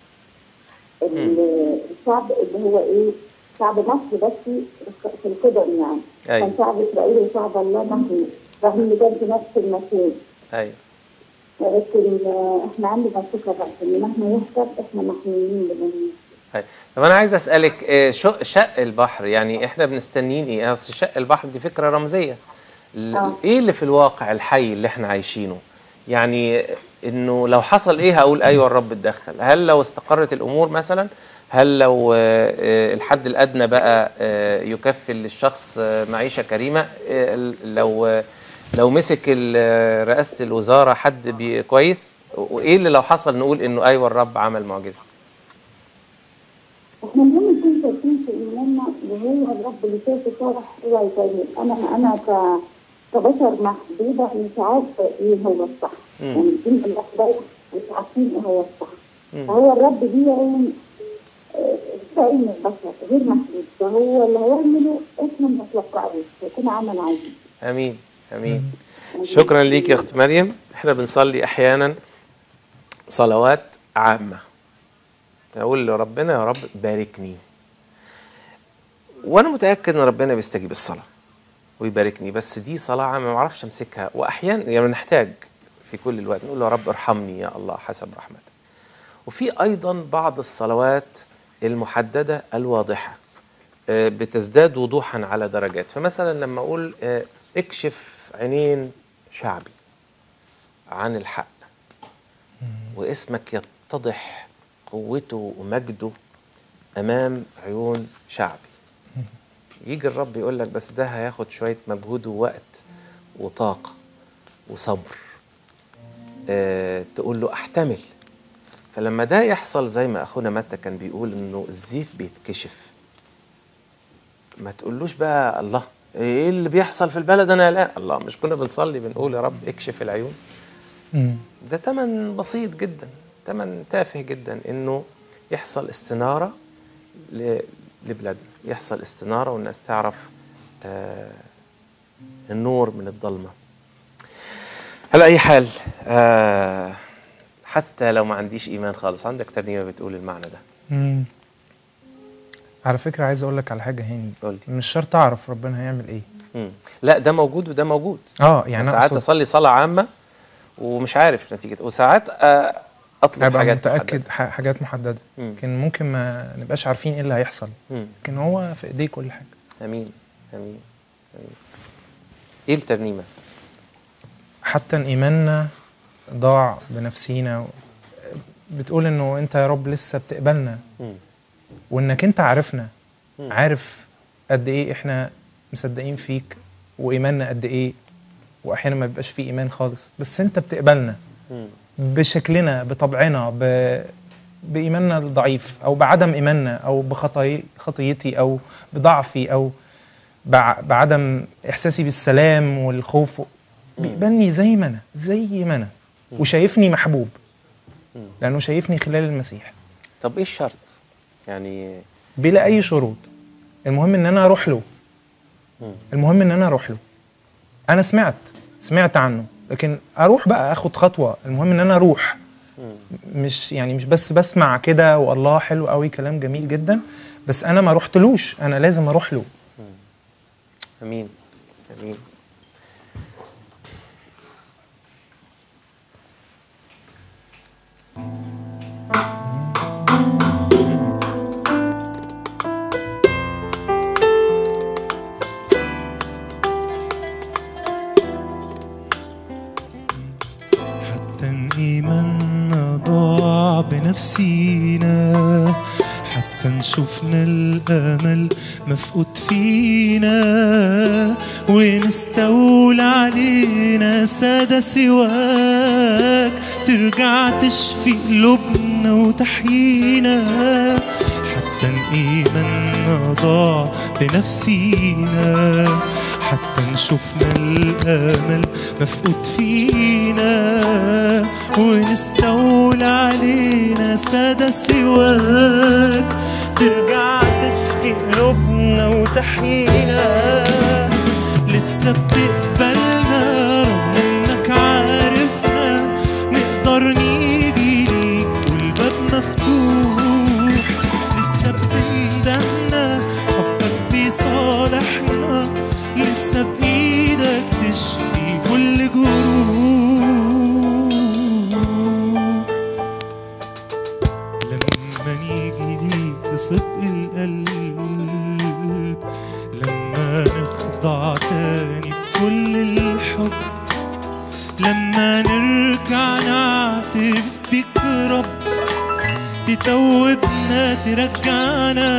ال- الشعب اللي هو ايه شعب مصر بس في القدم يعني أيوة. كان شعب اسرائيل وشعب الله محمي رغم ان كان في نفس المكان ايوه ولكن آه، احنا عندنا ثقه بس ان مهما يحصل احنا محميين بمن طيب طب انا عايز اسالك آه، شق شق البحر يعني احنا بنستنين ايه اصل شق البحر دي فكره رمزيه ال- آه. ايه اللي في الواقع الحي اللي احنا عايشينه يعني انه لو حصل ايه هقول ايوه الرب اتدخل هل لو استقرت الامور مثلا هل لو آه، آه، الحد الادنى بقى آه، يكفل للشخص آه، معيشه كريمه آه، لو آه، لو مسك ال- آه، رئاسه الوزاره حد بي- كويس وايه اللي لو حصل نقول انه ايوه الرب عمل معجزه احنا لازم نكون شايفين في ايماننا وهو الرب اللي شايفه صالح هو يتعمل انا انا ك كبشر محدوده مش عارفه ايه هو الصح مم. يعني الدين الله ده مش عارفين ايه هو الصح مم. فهو الرب بيعين آه، بيعين البشر غير محدود فهو اللي هيعمله احنا ما نتوقعوش هيكون عمل عظيم امين امين شكرا ليك يا اخت مريم احنا بنصلي احيانا صلوات عامه اقول لربنا يا رب باركني وانا متاكد ان ربنا بيستجيب الصلاه ويباركني بس دي صلاه عامه ما اعرفش امسكها واحيانا يعني نحتاج في كل الوقت نقول له يا رب ارحمني يا الله حسب رحمتك وفي ايضا بعض الصلوات المحدده الواضحه آه، بتزداد وضوحا على درجات فمثلا لما اقول آه، اكشف عينين شعبي عن الحق واسمك يتضح قوته ومجده امام عيون شعبي يجي الرب يقول لك بس ده هياخد شويه مجهود ووقت وطاقه وصبر آه تقول له احتمل فلما ده يحصل زي ما اخونا متى كان بيقول انه الزيف بيتكشف ما تقولوش بقى الله ايه اللي بيحصل في البلد انا لا الله مش كنا بنصلي بنقول يا رب اكشف العيون مم. ده تمن بسيط جدا تمن تافه جدا انه يحصل استناره ل- لبلادنا يحصل استناره والناس تعرف آه النور من الضلمه على اي حال آه حتى لو ما عنديش ايمان خالص عندك ترنيمه بتقول المعنى ده مم. على فكرة عايز أقول لك على حاجة هاني قول لي مش شرط أعرف ربنا هيعمل إيه مم. لا ده موجود وده موجود اه يعني يعني ساعات أقصد اصلي صلاه عامه ومش عارف نتيجه وساعات آه اطلب أبقى حاجات متأكد محددة. ح- حاجات محددة مم. لكن ممكن ما نبقاش عارفين إيه اللي هيحصل مم. لكن هو في إيديه كل حاجة امين امين امين ايه الترنيمه حتى إن إيماننا ضاع بنفسينا و- بتقول إنه أنت يا رب لسه بتقبلنا مم. وإنك أنت عارفنا مم. عارف قد إيه إحنا مصدقين فيك وإيماننا قد إيه وأحيانا ما بيبقاش فيه إيمان خالص بس أنت بتقبلنا مم. بشكلنا بطبعنا ب... بإيماننا الضعيف أو بعدم إيماننا أو بخطاي خطيتي أو بضعفي أو بع... بعدم إحساسي بالسلام والخوف بيقبلني زي ما أنا زي ما أنا وشايفني محبوب مم. لأنه شايفني خلال المسيح طب ايه الشرط يعني بلا أي شروط المهم إن أنا أروح له مم. المهم إن أنا أروح له أنا سمعت سمعت عنه لكن أروح بقى أخد خطوة المهم إن أنا أروح مم. مش يعني مش بس بسمع كده والله حلو قوي كلام جميل جدا بس انا ما رحتلوش انا لازم اروح له امين امين حتى إن إيماننا ضاع بنفسينا حتى نشوفنا الأمل مفقود فينا ونستولى علينا سادة سواك ترجع تشفي قلوبنا وتحيينا حتى إن إيماننا ضاع بنفسينا حتى نشوفنا الأمل مفقود فينا ونستولى علينا سادة سواك ترجع تشفي قلوبنا وتحيينا لسه بتقبلنا رغم انك عارفنا نقدر نيجي ليك والباب مفتوح لسه بتندهنا حبك بيصالحنا لسه بايدك تشفي كل جروح لما نيجي ليك بصدق القلب لما نخضع تاني بكل الحب لما نرجع نعترف بك رب تتوبنا ترجعنا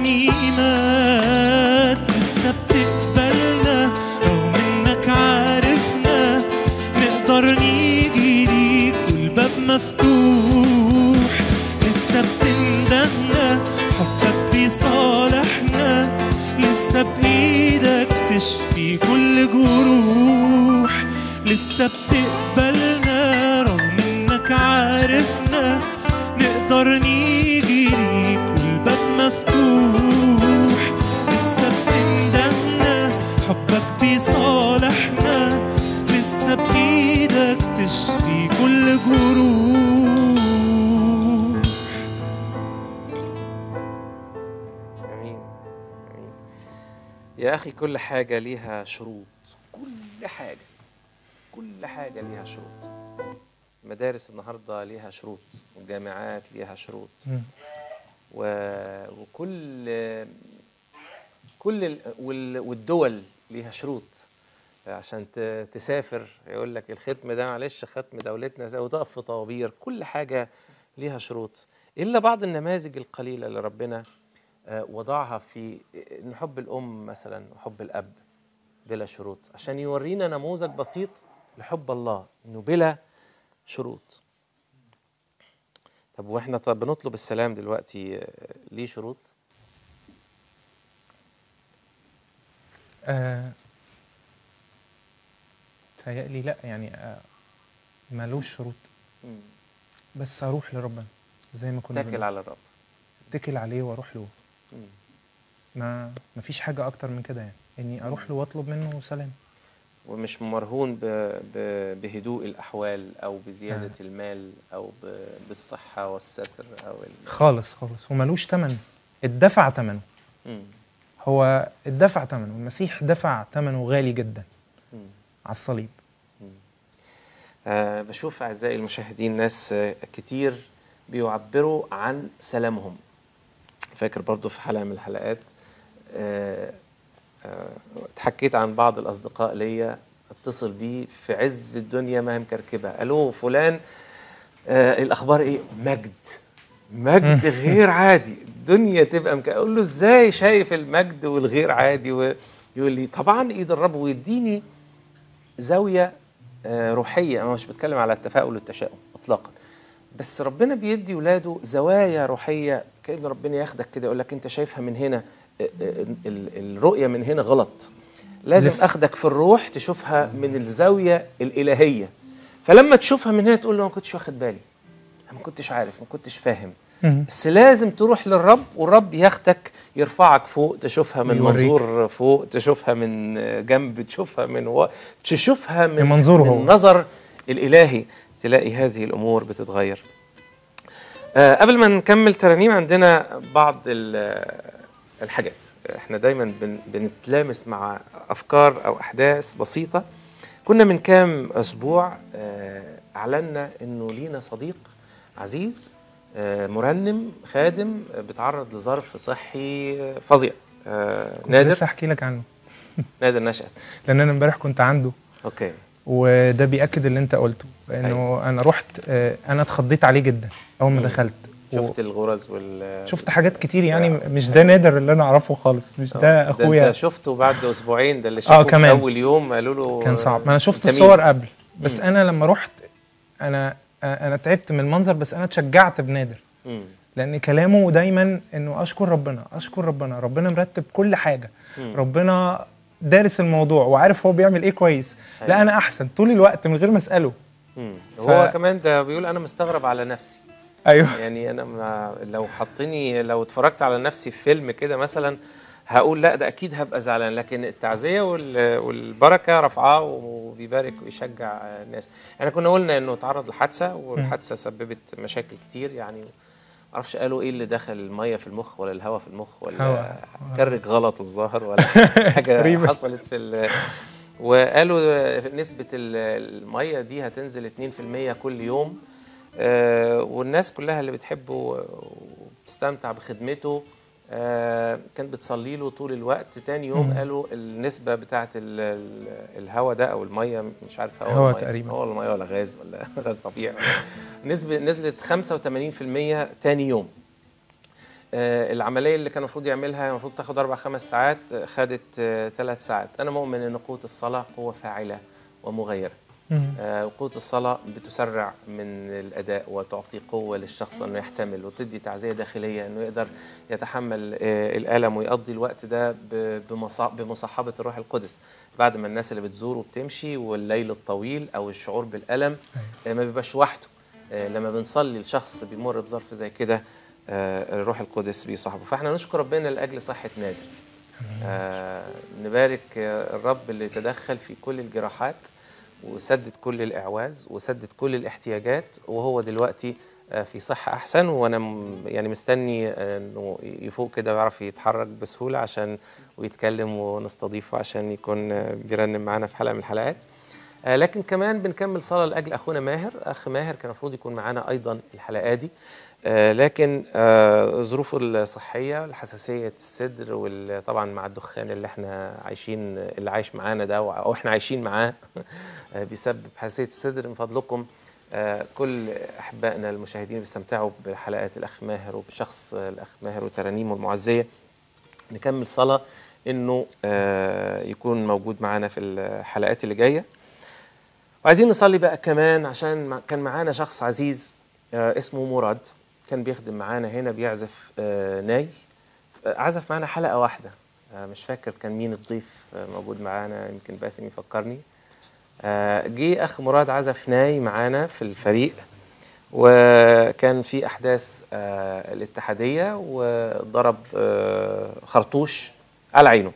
بترنيمات لسه بتقبلنا رغم انك عارفنا نقدر نيجي ليك والباب مفتوح لسه بتندهنا حبك بيصالحنا لسه بايدك تشفي كل جروح لسه بتقبلنا رغم انك عارفنا نقدر نيجي ليك والباب مفتوح لسه بتندهنا حبك بيصالحنا لسه بايدك تشفي كل جروح امين امين يا اخي كل حاجه ليها شروط كل حاجه كل حاجه ليها شروط المدارس النهارده ليها شروط والجامعات ليها شروط مم. و... وكل كل ال... وال... والدول ليها شروط عشان ت... تسافر يقول لك الختم ده معلش ختم دولتنا زي وتقف في طوابير كل حاجه ليها شروط الا بعض النماذج القليله اللي ربنا آه، وضعها في ان حب الام مثلا وحب الاب بلا شروط عشان يورينا نموذج بسيط لحب الله انه بلا شروط طب واحنا طب بنطلب السلام دلوقتي آه، ليه شروط آه تهيألي لا يعني آه ملوش شروط بس اروح لربنا زي ما كنا تاكل بنقول. على الرب اتكل عليه واروح له مم. ما مفيش حاجه اكتر من كده يعني اني اروح له واطلب منه سلام ومش مرهون ب... ب... بهدوء الاحوال او بزياده آه. المال او ب... بالصحه والستر او ال... خالص خالص وملوش تمن اتدفع تمنه مم. هو اتدفع تمنه المسيح دفع تمنه غالي جدا مم. على الصليب آه بشوف أعزائي المشاهدين ناس آه كتير بيعبروا عن سلامهم فاكر برضو في حلقة من الحلقات آه آه اتحكيت عن بعض الأصدقاء ليا اتصل بيه في عز الدنيا ما هي مكركبة قالوا فلان آه الأخبار إيه مجد مجد غير عادي الدنيا تبقى مك... أقول له إزاي شايف المجد والغير عادي ويقول لي طبعا إيد الرب ويديني زاويه آه، روحيه انا مش بتكلم على التفاؤل والتشاؤم اطلاقا بس ربنا بيدي ولاده زوايا روحيه كان ربنا ياخدك كده يقول لك انت شايفها من هنا آه، آه، ال- الرؤيه من هنا غلط لازم لف. اخدك في الروح تشوفها من الزاويه الالهيه فلما تشوفها من هنا تقول له أنا ما كنتش واخد بالي أنا ما كنتش عارف ما كنتش فاهم مم. بس لازم تروح للرب والرب ياخدك يرفعك فوق تشوفها من ويوريك. منظور فوق تشوفها من جنب تشوفها من و... تشوفها من من منظوره من هو. النظر الإلهي تلاقي هذه الأمور بتتغير آه قبل ما نكمل ترانيم عندنا بعض ال- الحاجات احنا دايما بن بنتلامس مع أفكار أو أحداث بسيطة كنا من كام أسبوع آه أعلنا إنه لينا صديق عزيز آه مرنم خادم آه، بيتعرض لظرف صحي آه، فظيع آه كنت نادر لسه احكي لك عنه نادر نشأت لان انا امبارح كنت عنده اوكي وده بياكد اللي انت قلته انه انا رحت آه، انا اتخضيت عليه جدا اول ما مم. دخلت شفت الغرز وال شفت حاجات كتير يعني مش ده نادر اللي انا اعرفه خالص مش ده اخويا انت شفته بعد اسبوعين ده اللي شافه في كمان. اول يوم قالوا له كان صعب ما انا شفت أنت مين؟ الصور قبل بس مم. انا لما رحت انا انا تعبت من المنظر بس انا اتشجعت بنادر مم. لان كلامه دايما انه اشكر ربنا اشكر ربنا ربنا مرتب كل حاجه مم. ربنا دارس الموضوع وعارف هو بيعمل ايه كويس لا أيوة. انا احسن طول الوقت من غير ما اساله مم. ف- هو كمان ده بيقول انا مستغرب على نفسي ايوه يعني انا ما لو حطني لو اتفرجت على نفسي في فيلم كده مثلا هقول لا ده اكيد هبقى زعلان لكن التعزيه وال- والبركه رفعاه وبيبارك ويشجع الناس احنا كنا قلنا انه تعرض لحادثه والحادثه سببت مشاكل كتير يعني معرفش قالوا ايه اللي دخل الميه في المخ ولا الهواء في المخ ولا هوا. كرك غلط الظاهر ولا حاجه غريبة. حصلت في ال- وقالوا نسبه ال- الميه دي هتنزل 2% كل يوم آه، والناس كلها اللي بتحبه وبتستمتع بخدمته آه، كانت بتصلي له طول الوقت تاني يوم مم. قالوا النسبة بتاعت الهواء ده أو المية مش عارف هوا هوا ولا مية. تقريبا. هو المية ولا غاز ولا غاز طبيعي نسبة نزلت 85% تاني يوم آه، العملية اللي كان المفروض يعملها المفروض تاخد أربع خمس ساعات آه، خدت آه، ثلاث ساعات أنا مؤمن أن قوة الصلاة قوة فاعلة ومغيرة مم. آه، وقوة الصلاة بتسرع من الأداء وتعطي قوة للشخص أنه يحتمل وتدي تعزية داخلية أنه يقدر يتحمل آه، الألم ويقضي الوقت ده ب- بمصا- بمصاحبة الروح القدس بعد ما الناس اللي بتزوره بتمشي والليل الطويل أو الشعور بالألم آه، ما بيبقاش وحده آه، لما بنصلي لشخص بيمر بظرف زي كده آه، الروح القدس بيصاحبه فاحنا نشكر ربنا لأجل صحة نادر آه نبارك آه، الرب اللي تدخل في كل الجراحات وسدد كل الإعواز وسدد كل الاحتياجات وهو دلوقتي آه، في صحة أحسن وأنا م- يعني مستني آه، إنه يفوق كده ويعرف يتحرك بسهولة عشان ويتكلم ونستضيفه عشان يكون آه، بيرنم معانا في حلقة من الحلقات آه، لكن كمان بنكمل صلاة لأجل أخونا ماهر أخ ماهر كان المفروض يكون معانا أيضا الحلقة دي آه، لكن آه، ظروفه الصحية الحساسية الصدر وطبعا مع الدخان اللي احنا عايشين اللي عايش معانا ده أو احنا عايشين معاه آه، بيسبب حساسية الصدر من فضلكم آه، كل احبائنا المشاهدين بيستمتعوا بحلقات الاخ ماهر وبشخص آه، الاخ ماهر وترانيمه المعزيه نكمل صلاه انه آه، يكون موجود معانا في الحلقات اللي جايه وعايزين نصلي بقى كمان عشان مع- كان معانا شخص عزيز آه، اسمه مراد كان بيخدم معانا هنا بيعزف آه، ناي آه، عزف معانا حلقه واحده آه، مش فاكر كان مين الضيف آه، موجود معانا يمكن باسم يفكرني آه، جه اخ مراد عزف ناي معانا في الفريق وكان في احداث آه، الاتحاديه وضرب آه، خرطوش على عينه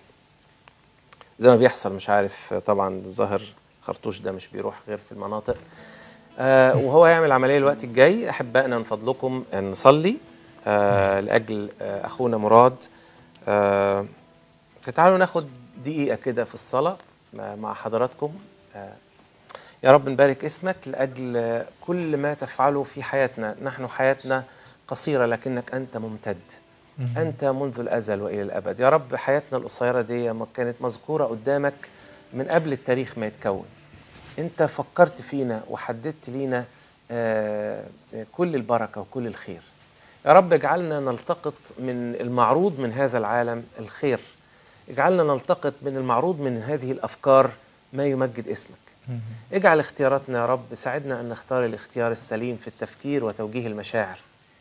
زي ما بيحصل مش عارف آه، طبعا الظاهر خرطوش ده مش بيروح غير في المناطق آه، وهو يعمل عمليه الوقت الجاي احبائنا من فضلكم ان نصلي آه، لاجل آه، اخونا مراد آه، تعالوا ناخد دقيقه كده في الصلاه مع مع حضراتكم آه، يا رب نبارك اسمك لاجل كل ما تفعله في حياتنا نحن حياتنا قصيره لكنك انت ممتد انت منذ الازل والى الابد يا رب حياتنا القصيره دي ما كانت مذكوره قدامك من قبل التاريخ ما يتكون انت فكرت فينا وحددت لينا آه، كل البركه وكل الخير يا رب اجعلنا نلتقط من المعروض من هذا العالم الخير اجعلنا نلتقط من المعروض من هذه الافكار ما يمجد اسمك اجعل اختياراتنا يا رب ساعدنا ان نختار الاختيار السليم في التفكير وتوجيه المشاعر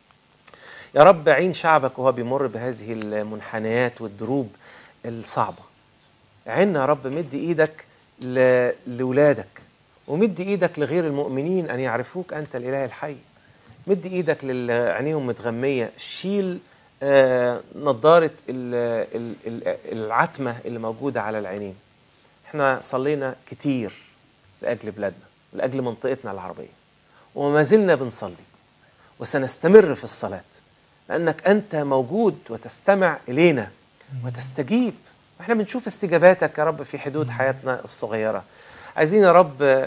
يا رب عين شعبك وهو بيمر بهذه المنحنيات والدروب الصعبه عنا يا رب مد ايدك ل- لولادك ومد ايدك لغير المؤمنين ان يعرفوك انت الاله الحي مد ايدك للي عينيهم متغميه شيل آه نظاره ال- ال- ال- العتمه اللي موجوده على العينين احنا صلينا كتير لاجل بلادنا لاجل منطقتنا العربيه وما زلنا بنصلي وسنستمر في الصلاه لانك انت موجود وتستمع الينا وتستجيب واحنا بنشوف استجاباتك يا رب في حدود حياتنا الصغيره عايزين يا رب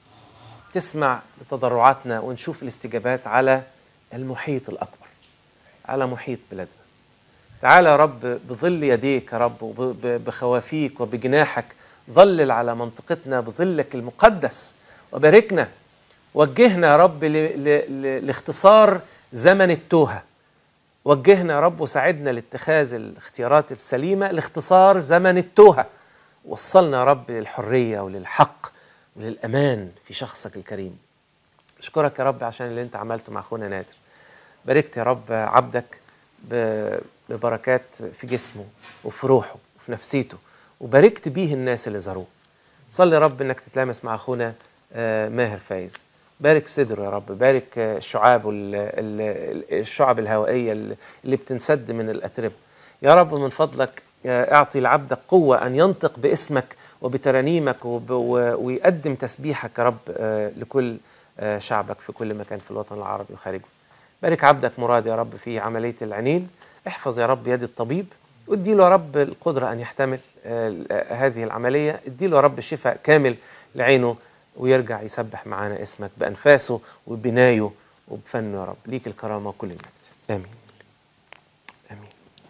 تسمع لتضرعاتنا ونشوف الاستجابات على المحيط الاكبر على محيط بلادنا تعالى يا رب بظل يديك يا رب وبخوافيك وبجناحك ظلل على منطقتنا بظلك المقدس وباركنا وجهنا يا رب ل- ل- ل- لاختصار زمن التوهه وجهنا يا رب وساعدنا لاتخاذ الاختيارات السليمه لاختصار زمن التوهه وصلنا يا رب للحريه وللحق وللامان في شخصك الكريم اشكرك يا رب عشان اللي انت عملته مع اخونا نادر باركت يا رب عبدك ب- ببركات في جسمه وفي روحه وفي نفسيته وباركت بيه الناس اللي زاروه صلي يا رب انك تتلامس مع اخونا آه، ماهر فايز بارك صدره يا رب بارك آه، الشعاب وال- ال- الشعب الهوائيه اللي اللي بتنسد من الاتربه يا رب من فضلك آه، اعطي لعبدك قوه ان ينطق باسمك وبترانيمك وب- و- ويقدم تسبيحك يا رب آه، لكل آه، شعبك في كل مكان في الوطن العربي وخارجه بارك عبدك مراد يا رب في عمليه العينين احفظ يا رب يد الطبيب وادي له يا رب القدره ان يحتمل آه، آه، هذه العمليه ادي له يا رب شفاء كامل لعينه ويرجع يسبح معانا اسمك بانفاسه وبنايه وبفنه يا رب ليك الكرامه وكل المجد امين امين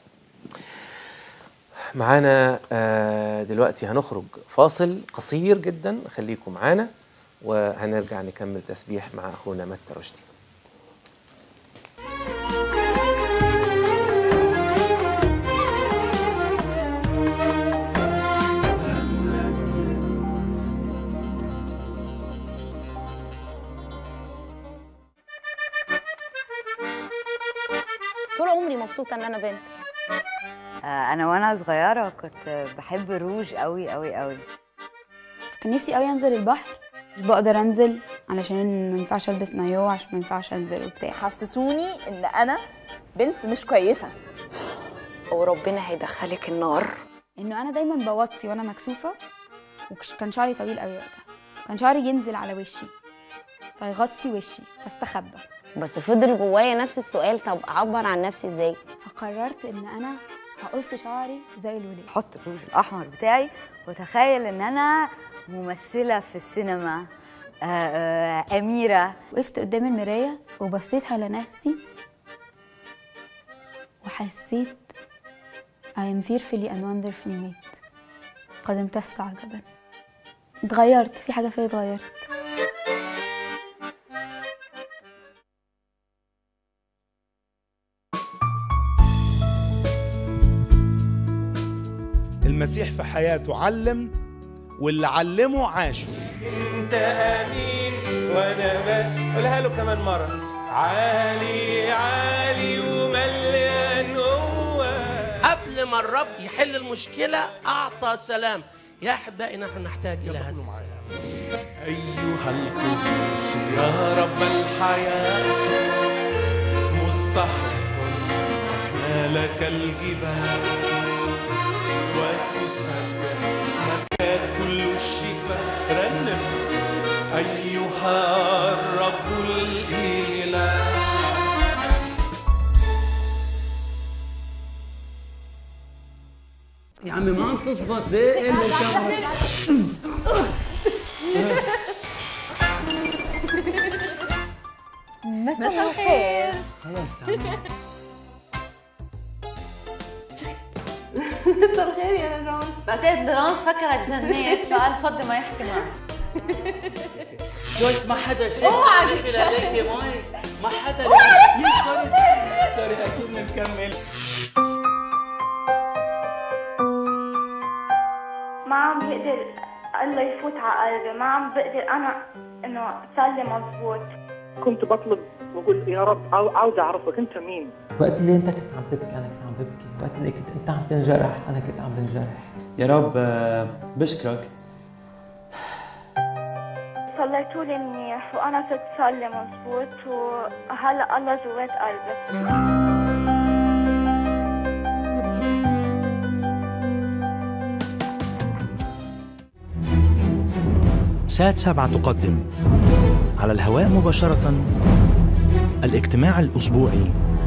معانا آه، دلوقتي هنخرج فاصل قصير جدا خليكم معانا وهنرجع نكمل تسبيح مع اخونا متى رشدي طول عمري مبسوطه ان انا بنت آه، انا وانا صغيره كنت بحب الروج قوي قوي قوي كان نفسي قوي انزل البحر مش بقدر انزل علشان ما ينفعش البس مايو عشان ما ينفعش انزل وبتاع حسسوني ان انا بنت مش كويسه وربنا هيدخلك النار انه انا دايما بوطي وانا مكسوفه وكان شعري طويل قوي وقتها كان شعري ينزل على وشي فيغطي وشي فاستخبى بس فضل جوايا نفس السؤال طب اعبر عن نفسي ازاي فقررت ان انا هقص شعري زي الولاد احط الروج الاحمر بتاعي وتخيل ان انا ممثله في السينما آه، آه، اميره وقفت قدام المرايه وبصيت على نفسي وحسيت I am fearfully and wonderfully made قد امتزت عجبا اتغيرت في حاجة فيا اتغيرت المسيح في حياته علم واللي علمه عاشه انت امين وانا بس قولها له كمان مره عالي عالي ومليان قوه قبل ما الرب يحل المشكلة أعطى سلام يا أحبائي نحن نحتاج إلى هذا السلام أيها القدوس يا رب الحياة مستحق أحمالك الجبال وتسبح اسمك كل الشفاء رنم أيها الرب الإله يا عمي ما عم تظبط ليه اللي الكاميرا مساء الخير خلاص يا عمي مساء الخير يا لورانس بعتقد لورانس فكرك جنيت فقال فضي ما يحكي معك جويس ما حدا شاف اوعى نزل عليك يا ماي ما حدا اوعى يا سوري سوري اكيد بنكمل ما عم بقدر الله يفوت على قلبي ما عم بقدر انا انه صلي مزبوط كنت بطلب بقول يا رب عاو- عاوز اعرفك انت مين وقت اللي انت كنت عم تبكي انا كنت عم ببكي وقت اللي كنت انت عم تنجرح انا كنت عم بنجرح يا رب آه، بشكرك صليتوا لي منيح وانا صرت صلي مزبوط وهلا الله جوات قلبي سات سبعة تقدم على الهواء مباشرة الاجتماع الأسبوعي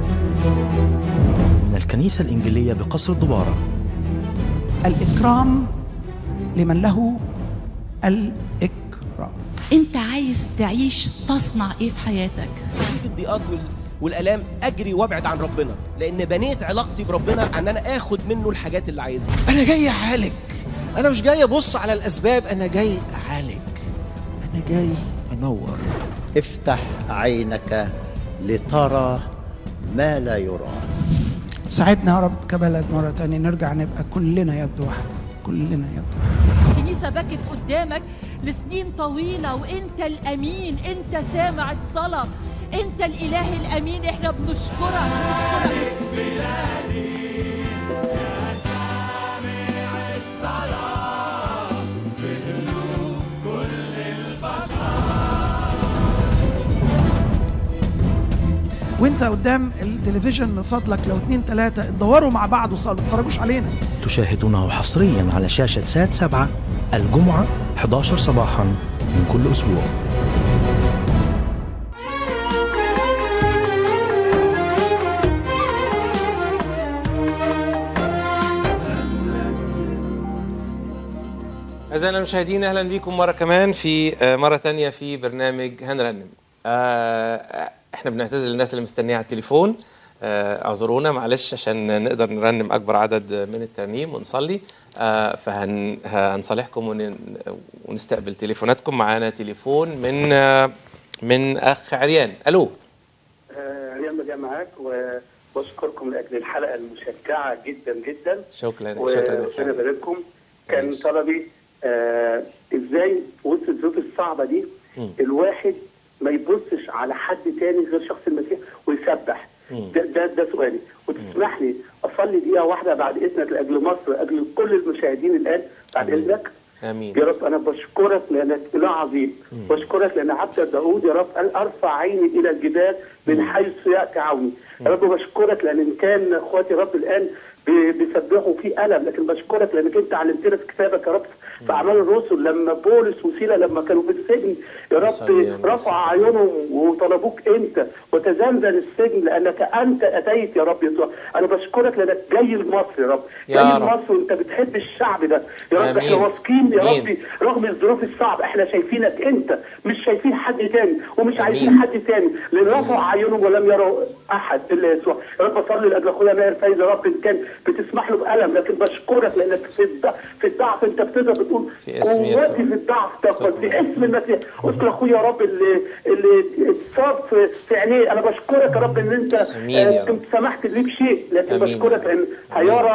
من الكنيسة الإنجيلية بقصر الدبارة الإكرام لمن له الإكرام انت عايز تعيش تصنع ايه في حياتك في الضيقات وال... والالام اجري وابعد عن ربنا لان بنيت علاقتي بربنا ان انا اخد منه الحاجات اللي عايزها انا جاي اعالج انا مش جاي ابص على الاسباب انا جاي اعالج انا جاي انور افتح عينك لترى ما لا يرى ساعدنا يا رب كبلد مرة تانية نرجع نبقى كلنا يد واحدة كلنا يد واحدة الكنيسة بكت قدامك لسنين طويلة وانت الامين انت سامع الصلاة انت الاله الامين احنا بنشكرك بنشكرك وانت قدام التلفزيون من فضلك لو اتنين تلاتة اتدوروا مع بعض وصلوا ما تتفرجوش علينا تشاهدونه حصريا على شاشة سات سبعة الجمعة 11 صباحا من كل أسبوع أعزائنا المشاهدين أهلا بكم مرة كمان في آه، مرة تانية في برنامج هنرنم آه، احنا بنعتذر للناس اللي مستنية على التليفون آه، اعذرونا معلش عشان نقدر نرنم أكبر عدد من الترنيم ونصلي فهنصالحكم ون- ونستقبل تليفوناتكم معانا تليفون من آه، من أخ عريان ألو آه، ريان بجا معاك وبشكركم لاجل الحلقه المشجعه جدا جدا شكرا شكرا وربنا يبارككم كان طلبي آه ازاي وسط الظروف الصعبه دي الواحد ما يبصش على حد تاني غير شخص المسيح ويسبح ده ده, ده سؤالي وتسمح لي اصلي دقيقه واحده بعد اذنك لاجل مصر اجل كل المشاهدين الان بعد اذنك آمين يا رب انا بشكرك لانك اله عظيم بشكرك لان عبد داوود يا رب قال ارفع عيني الى الجبال من حيث ياتي عوني يا رب بشكرك لان ان كان اخواتي رب الان بي- بيسبحوا في الم لكن بشكرك لانك انت علمتنا في كتابك يا رب في اعمال الرسل لما بولس وسيله لما كانوا في السجن يا رب رفع عيونهم وطلبوك انت وتزلزل السجن لانك انت اتيت يا رب يسوع انا بشكرك لانك جاي لمصر يا رب يا جاي رب. لمصر وانت بتحب الشعب ده يا رب آمين. احنا واثقين يا آمين. ربي رغم الظروف الصعبه احنا شايفينك انت مش شايفين حد تاني ومش آمين. عايزين حد تاني لان رفعوا عيونهم ولم يروا احد الا يسوع يا رب اصلي لاجل اخويا ماهر فايز يا رب ان كان بتسمح له بالم لكن بشكرك لانك في الضعف في الضعف انت بتقدر بتقول في اسم يسوع. قوتي في الضعف تقوى في اسم المسيح اذكر اخويا يا رب اللي اللي اتصاب في, في عينيه انا بشكرك يا رب ان انت آمين يا آه، رب. كنت سمحت لي بشيء لكن آمين. بشكرك لان هيرى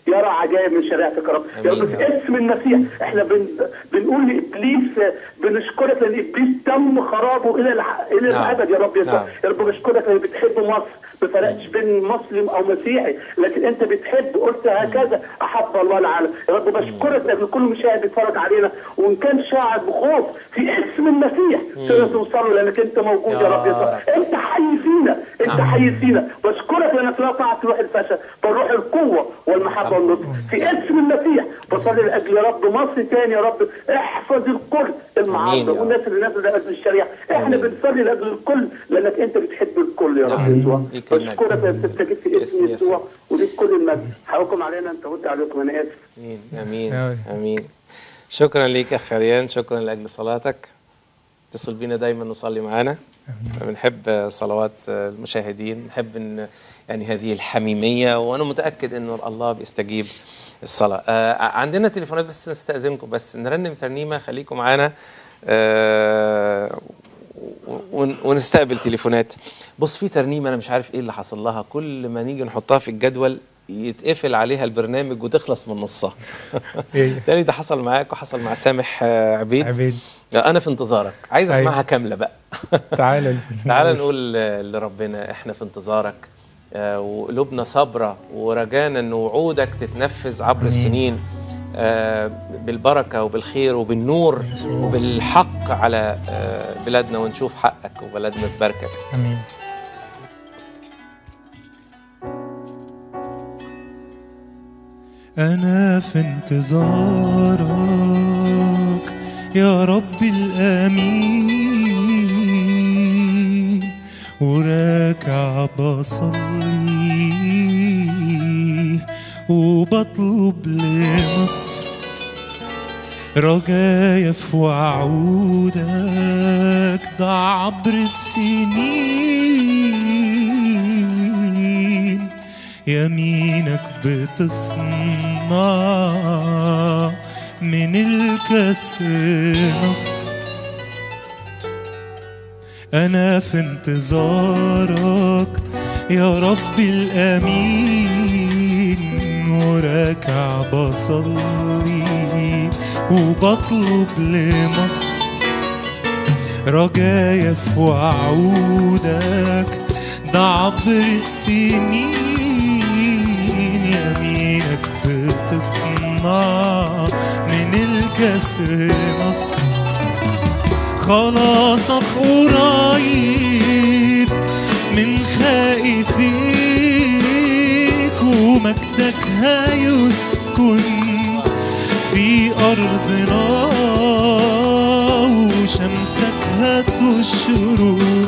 يرى عجائب من شريعتك يا رب يا رب في اسم المسيح احنا بن... بنقول لابليس آه، بنشكرك لان ابليس تم خرابه الى الح... الى نعم. الابد يا رب يسوع نعم. يا رب بشكرك لان بتحب مصر ما فرقتش بين مسلم او مسيحي لكن انت بتحب قلت هكذا احب الله العالم يا رب بشكرك لان كل مشاهد بيتفرج علينا وان كان شاعر بخوف في اسم المسيح تقدر توصل له لانك انت موجود يا يا رب يسوع انت حي فينا انت حي فينا بشكرك لانك لا تعطي روح الفشل بل روح القوه والمحبه والنصر في اسم المسيح بصلي لاجل يا رب مصر تاني يا رب احفظ الكل المعارضه يا رب. والناس اللي نازله لاجل الشريعه احنا بنصلي لاجل الكل لانك انت بتحب الكل يا رب نعم. يسوع ليك المجد. بشكرك لانك تستجيب في اسم يسوع وليك كل المجد حقكم علينا انت قلت عليكم انا اسف امين امين امين شكرا ليك يا خريان شكرا لاجل صلاتك اتصل بينا دايما وصلي معانا بنحب صلوات المشاهدين نحب ان يعني هذه الحميميه وانا متاكد انه الله بيستجيب الصلاه آه عندنا تليفونات بس نستاذنكم بس نرنم ترنيمه خليكم معانا آه ون- ونستقبل تليفونات بص في ترنيمه انا مش عارف ايه اللي حصل لها كل ما نيجي نحطها في الجدول يتقفل عليها البرنامج وتخلص من نصها إيه؟ تاني ده حصل معاك وحصل مع سامح آه، عبيد عبيد انا في انتظارك عايز أيوة. اسمعها كامله بقى تعالى تعال نقول آه، لربنا احنا في انتظارك آه، وقلوبنا صابره ورجانا ان وعودك تتنفذ عبر السنين آه، بالبركه وبالخير وبالنور وبالحق على آه، بلادنا ونشوف حقك وبلدنا تباركك امين أنا في انتظارك يا رب الأمين وراكع بصلي وبطلب لمصر رجايا في وعودك ده عبر السنين يمينك بتصنع من الكسر نصر أنا في انتظارك يا رب الأمين وراكع بصلي وبطلب لمصر رجايا في وعودك ده عبر السنين يمينك بتصنع من الكسر نصر خلاصك قريب من خائفيك ومجدك هيسكن في أرضنا وشمسك هتشرق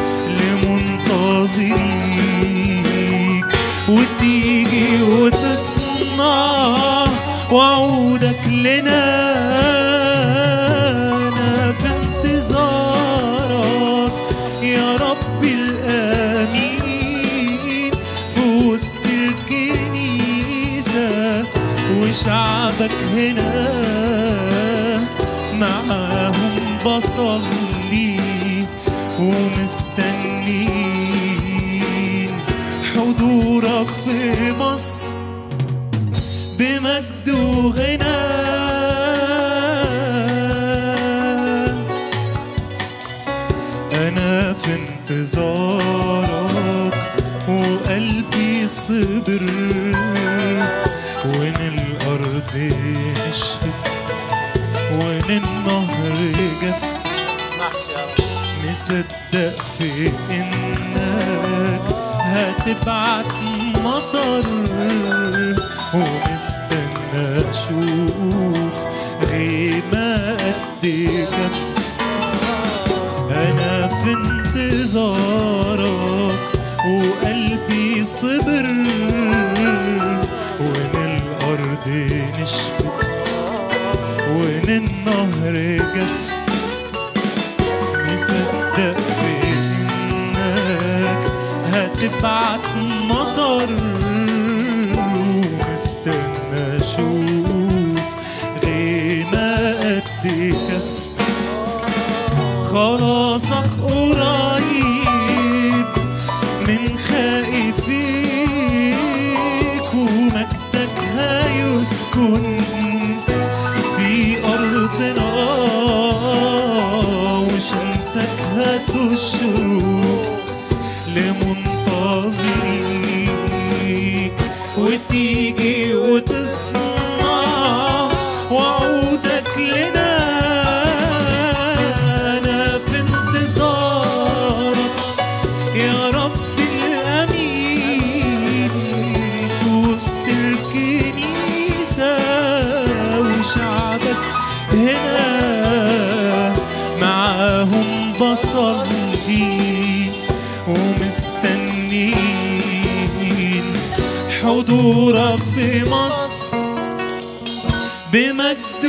لمنتظريك وتيجي وتصنع وعودك لنا أنا في انتظارك يا رب الأمين في وسط الكنيسة وشعبك هنا معاهم بصلي ومستنين حضورك في مصر بمجد وغنى أنا في انتظارك وقلبي صبر وإن الأرض نشفت وإن النهر جف مصدق في إنك هتبعت مطر ومستنى أشوف غيمة قد كف أنا في انتظارك وقلبي صبر وإن الأرض نشفت وإن النهر جف مصدق في إنك هتبعت مطر ومستنى أشوف غيمة قد كف خلاصك قريب من خائفيك ومجدك لمنتظريك وتيجي وتصنع وعودك لنا أنا في انتظارك يا رب الأمين في وسط الكنيسة وشعبك هنا معاهم بصلي ومستنين حضورك في مصر بمجد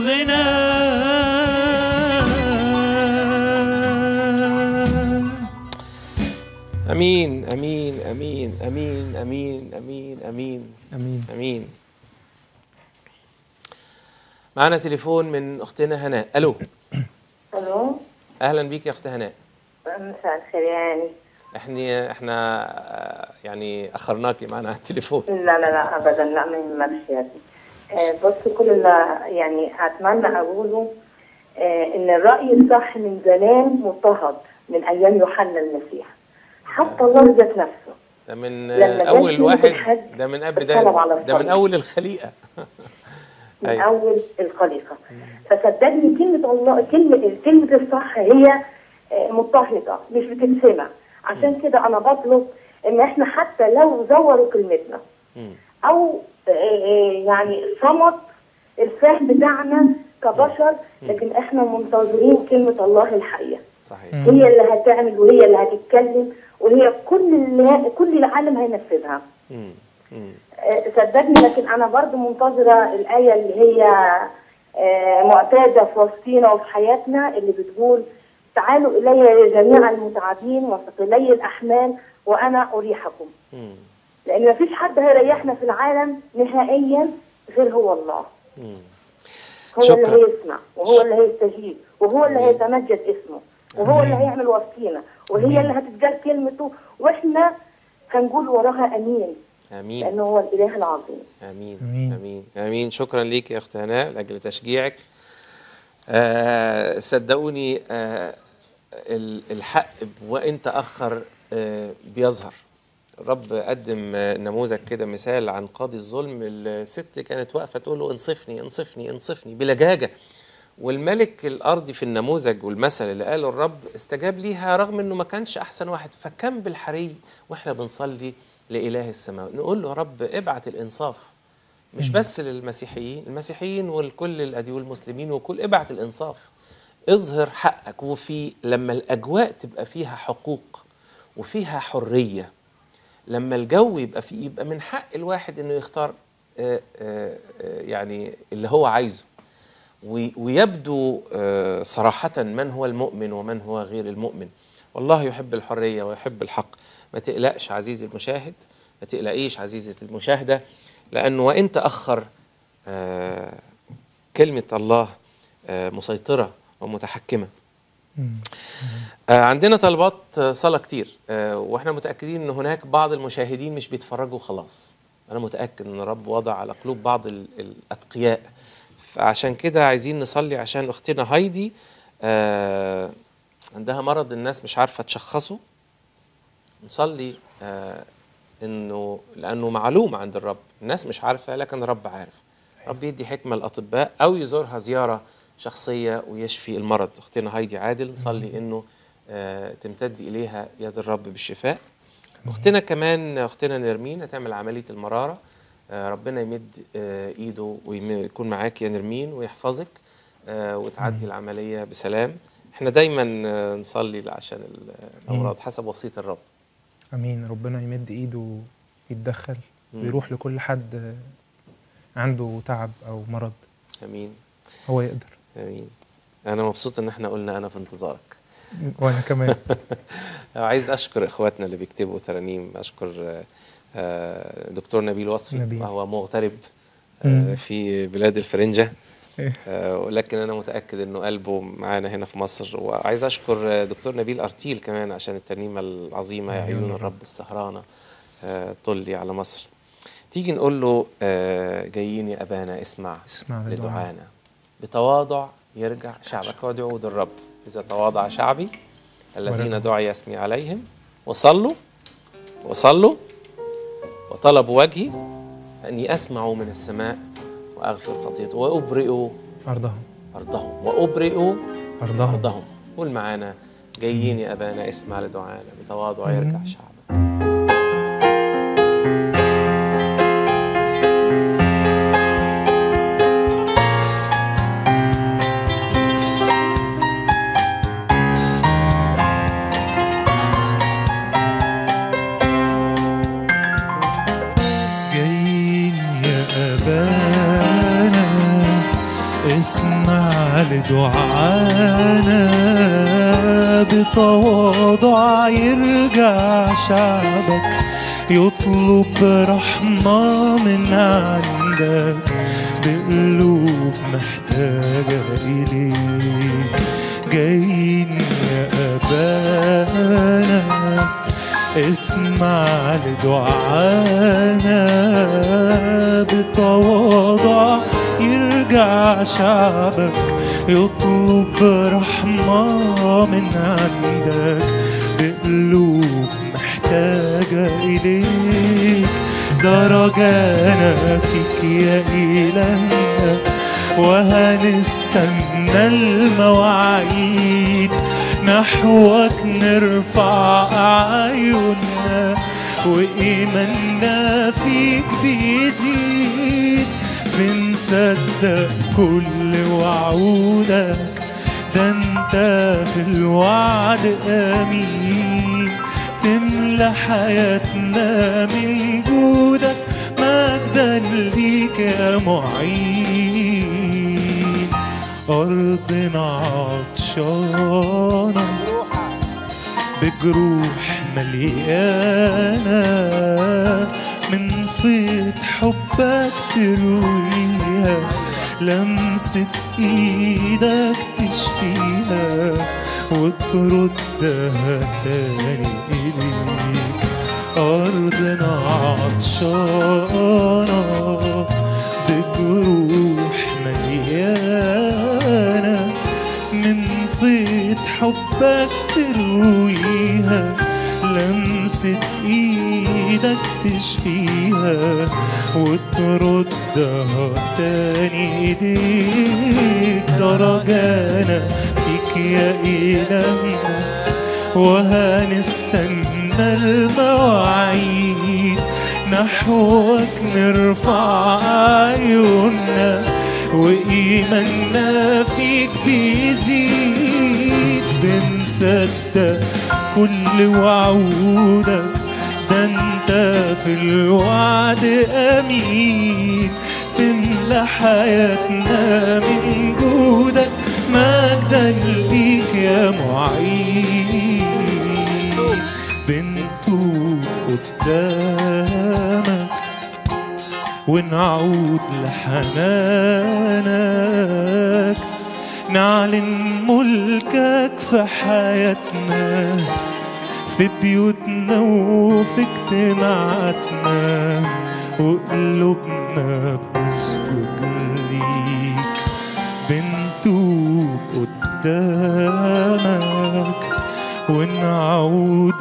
وغنى امين امين امين امين امين امين امين امين امين معانا تليفون من اختنا هناء الو الو اهلا بيك يا اخت هناء مساء الخير يعني احنا احنا آه، يعني اخرناكي معانا على التليفون لا لا لا ابدا لا ما يهمكش يا ابني آه، بص كل اللي يعني اتمنى اقوله آه، ان الراي الصح من زمان مضطهد من ايام يوحنا المسيح حتى الله ذات نفسه ده من لما آه، جت اول كلمة واحد الحج ده من اب اتكلم على ده ده من الصليب. اول الخليقه من أيوة. اول الخليقه فصدقني كلمه الله كلمه كلمه الصح هي آه، مضطهده مش بتتسمع عشان كده انا بطلب ان احنا حتى لو زوروا كلمتنا او آه، آه، يعني صمت الفهم بتاعنا كبشر لكن احنا منتظرين كلمه الله الحقيقه صحيح هي اللي هتعمل وهي اللي هتتكلم وهي كل اللي كل العالم هينفذها مم. مم. آه، صدقني لكن انا برضو منتظره الايه اللي هي آه، معتاده في وسطينا وفي حياتنا اللي بتقول تعالوا الي يا جميع المتعبين وثقلي الاحمال وانا اريحكم مم. لان مفيش حد هيريحنا في العالم نهائيا غير هو الله مم. هو شكراً. اللي هيسمع وهو اللي هيستجيب وهو اللي هيتمجد اسمه وهو اللي هيعمل وسطينا وهي اللي هتتجال كلمته واحنا هنقول وراها امين امين لانه هو الاله العظيم امين امين امين, أمين. شكرا ليك يا اخت هناء لاجل تشجيعك آه صدقوني آه ال- الحق وان تاخر آه بيظهر الرب قدم آه، نموذج كده مثال عن قاضي الظلم الست كانت واقفه تقول له انصفني انصفني انصفني بلجاجه والملك الارضي في النموذج والمثل اللي قاله الرب استجاب ليها رغم انه ما كانش احسن واحد فكم بالحري واحنا بنصلي لاله السماء نقول له يا رب ابعت الانصاف مش بس للمسيحيين المسيحيين والكل الاديان المسلمين وكل ابعت الانصاف اظهر حقك وفي لما الاجواء تبقى فيها حقوق وفيها حريه لما الجو يبقى فيه يبقى من حق الواحد انه يختار آه، آه، آه، يعني اللي هو عايزه وي- ويبدو آه، صراحة من هو المؤمن ومن هو غير المؤمن والله يحب الحرية ويحب الحق ما تقلقش عزيزي المشاهد ما تقلقيش عزيزة المشاهدة لأنه وإن تأخر آه، كلمة الله آه، مسيطرة ومتحكمة آه، عندنا طلبات آه، صلاة كتير آه، واحنا متأكدين ان هناك بعض المشاهدين مش بيتفرجوا خلاص انا متأكد ان الرب وضع على قلوب بعض ال- الاتقياء فعشان كده عايزين نصلي عشان اختنا هايدي آه، عندها مرض الناس مش عارفة تشخصه نصلي آه، انه لانه معلوم عند الرب الناس مش عارفة لكن الرب عارف رب يدي حكمة الأطباء أو يزورها زيارة شخصية ويشفي المرض أختنا هايدي عادل نصلي إنه آه، تمتد إليها يد الرب بالشفاء أختنا كمان أختنا نرمين هتعمل عملية المرارة آه، ربنا يمد آه، إيده ويكون معاك يا نرمين ويحفظك آه، وتعدي العملية بسلام احنا دايما آه، نصلي عشان الأمراض حسب وصية الرب امين ربنا يمد ايده ويتدخل مم. ويروح لكل حد عنده تعب او مرض امين هو يقدر امين انا مبسوط ان احنا قلنا انا في انتظارك وانا كمان عايز اشكر اخواتنا اللي بيكتبوا ترانيم اشكر آه، آه، دكتور نبيل وصفي نبيل. وهو مغترب آه، مم. في بلاد الفرنجة إيه. آه، ولكن انا متاكد انه قلبه معانا هنا في مصر وعايز اشكر آه، دكتور نبيل ارتيل كمان عشان الترنيمه العظيمه يا عيون الرب السهرانه آه، طلي على مصر تيجي نقول له آه، جايين يا ابانا اسمع, اسمع لدعانا. لدعانا بتواضع يرجع شعبك هو دعود الرب اذا تواضع شعبي الذين ولما. دعي اسمي عليهم وصلوا وصلوا وطلبوا وجهي أني أسمع من السماء وأغفر خطيئته وأبرئ أرضهم أرضهم وأبرئ أرضهم أرضهم قول معانا جايين يا أبانا اسمع لدعانا بتواضع يرجع شعبك جايين يا أبانا اسمع لدعانا بتواضع يرجع شعبك يطلب رحمة من عندك بقلوب محتاجة إليك جايين يا أبانا اسمع لدعانا بتواضع يرجع شعبك يطلب رحمة من عندك بقلوب محتاجة إليك درجانا فيك يا إلهنا وهنستنى المواعيد نحوك نرفع أعيننا وإيماننا فيك بيزيد بنصدق كل وعودك ده انت في الوعد امين تملى حياتنا من جودك مجدا ليك يا معين ارضنا عطشانه بجروح مليانه من فيض حبك ترويها لمسة ايدك تشفيها وتردها تاني اليك ارضنا عطشانة بجروح مليانة من فيض حبك ترويها لمسة ايدك تشفيها وتردها تاني ايديك درجانا فيك يا إلهنا وهنستنى المواعيد نحوك نرفع عيوننا وإيماننا فيك بيزيد بنصدق كل وعودك ده انت في الوعد امين تملى حياتنا من جودك مجدا ليك يا معين بنتوب قدامك ونعود لحنانك نعلن ملكك في حياتنا في بيوتنا وفي اجتماعاتنا وقلوبنا بتسجد ليك بنتوب قدامك ونعود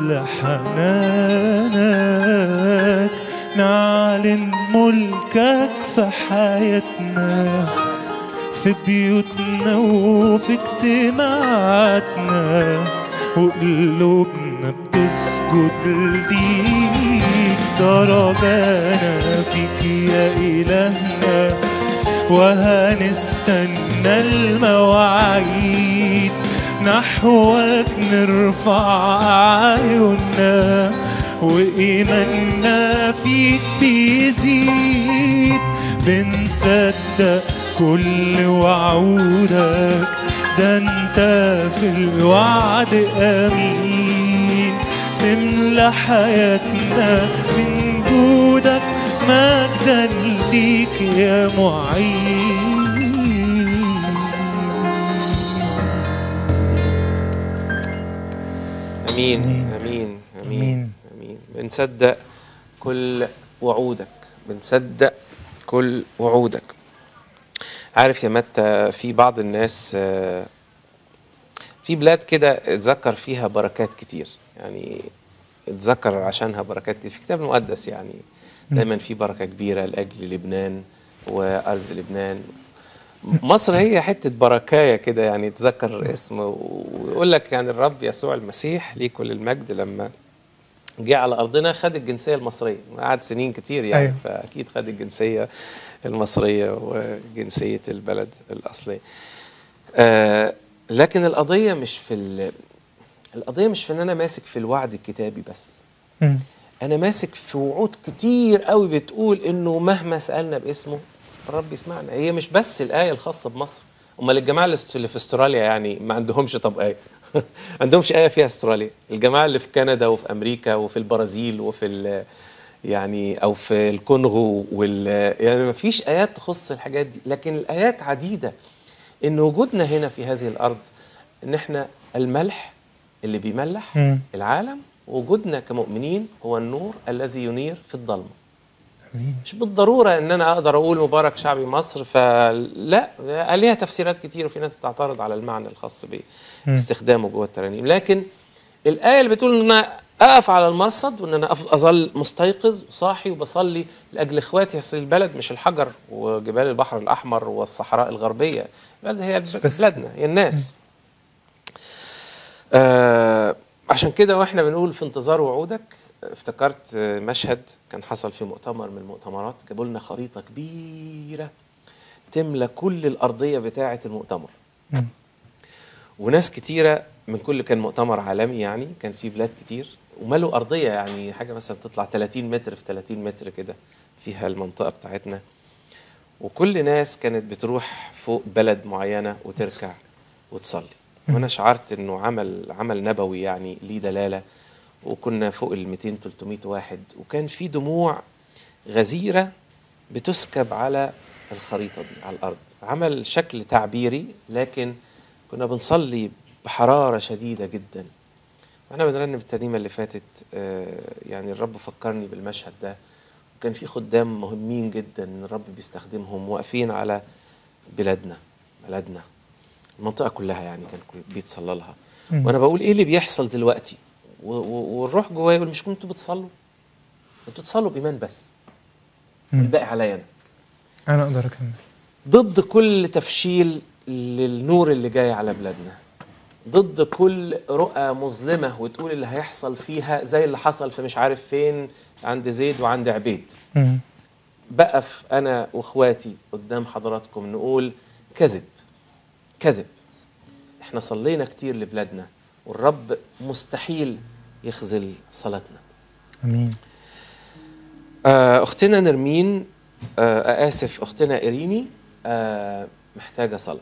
لحنانك نعلن ملكك في حياتنا في بيوتنا وفي اجتماعاتنا وقلوبنا بتسجد ليك درجانا فيك يا إلهنا وهنستنى المواعيد نحوك نرفع عيوننا وإيماننا فيك بيزيد بنصدق كل وعودك ده انت في الوعد امين تملى حياتنا من جودك مجدا ليك يا معين امين امين امين امين بنصدق كل وعودك بنصدق كل وعودك عارف يا متى في بعض الناس آه، في بلاد كده اتذكر فيها بركات كتير يعني اتذكر عشانها بركات كتير في الكتاب المقدس يعني مم. دايما في بركه كبيره لاجل لبنان وارز لبنان مصر هي حته بركايه كده يعني تذكر اسم ويقول لك يعني الرب يسوع المسيح ليه كل المجد لما جه على ارضنا خد الجنسيه المصريه قعد سنين كتير يعني أيوة. فاكيد خد الجنسيه المصريه وجنسيه البلد الاصليه آه لكن القضيه مش في ال- القضيه مش في ان انا ماسك في الوعد الكتابي بس مم. انا ماسك في وعود كتير قوي بتقول انه مهما سالنا باسمه الرب يسمعنا هي مش بس الايه الخاصه بمصر امال الجماعه اللي است- اللي في استراليا يعني ما عندهمش طب ايه ما عندهمش ايه فيها استراليا الجماعه اللي في كندا وفي امريكا وفي البرازيل وفي ال- يعني او في الكونغو وال يعني ما فيش ايات تخص الحاجات دي لكن الايات عديده ان وجودنا هنا في هذه الارض ان احنا الملح اللي بيملح مم. العالم وجودنا كمؤمنين هو النور الذي ينير في الضلمه مش بالضروره ان انا اقدر اقول مبارك شعبي مصر فلا ليها تفسيرات كتير وفي ناس بتعترض على المعنى الخاص مم. باستخدامه جوه الترانيم لكن الايه اللي بتقول ان انا اقف على المرصد وان انا أف- اظل مستيقظ وصاحي وبصلي لاجل اخواتي اصل البلد مش الحجر وجبال البحر الاحمر والصحراء الغربيه البلد هي بلادنا هي الناس آه عشان كده واحنا بنقول في انتظار وعودك افتكرت آه، مشهد كان حصل في مؤتمر من المؤتمرات جابوا لنا خريطه كبيره تملى كل الارضيه بتاعه المؤتمر مم. وناس كتيره من كل كان مؤتمر عالمي يعني كان في بلاد كتير وملوا ارضيه يعني حاجه مثلا تطلع 30 متر في 30 متر كده فيها المنطقه بتاعتنا وكل ناس كانت بتروح فوق بلد معينه وتركع وتصلي وانا شعرت انه عمل عمل نبوي يعني ليه دلاله وكنا فوق ال 200 300 واحد وكان في دموع غزيره بتسكب على الخريطه دي على الارض عمل شكل تعبيري لكن كنا بنصلي بحراره شديده جدا واحنا بنرنم الترنيمه اللي فاتت آه، يعني الرب فكرني بالمشهد ده وكان في خدام مهمين جدا ان الرب بيستخدمهم واقفين على بلادنا بلدنا المنطقه كلها يعني كان كل- بيتصلى لها مم. وانا بقول ايه اللي بيحصل دلوقتي و- و- والروح جوايا يقول مش كنتوا بتصلوا انتوا تصلوا بايمان بس مم. الباقي عليا انا انا اقدر اكمل ضد كل تفشيل للنور اللي جاي على بلادنا ضد كل رؤى مظلمة وتقول اللي هيحصل فيها زي اللي حصل في مش عارف فين عند زيد وعند عبيد مم. بقف أنا وإخواتي قدام حضراتكم نقول كذب كذب احنا صلينا كتير لبلادنا والرب مستحيل يخذل صلاتنا امين آه، اختنا نرمين آه، اسف اختنا ايريني آه، محتاجه صلاه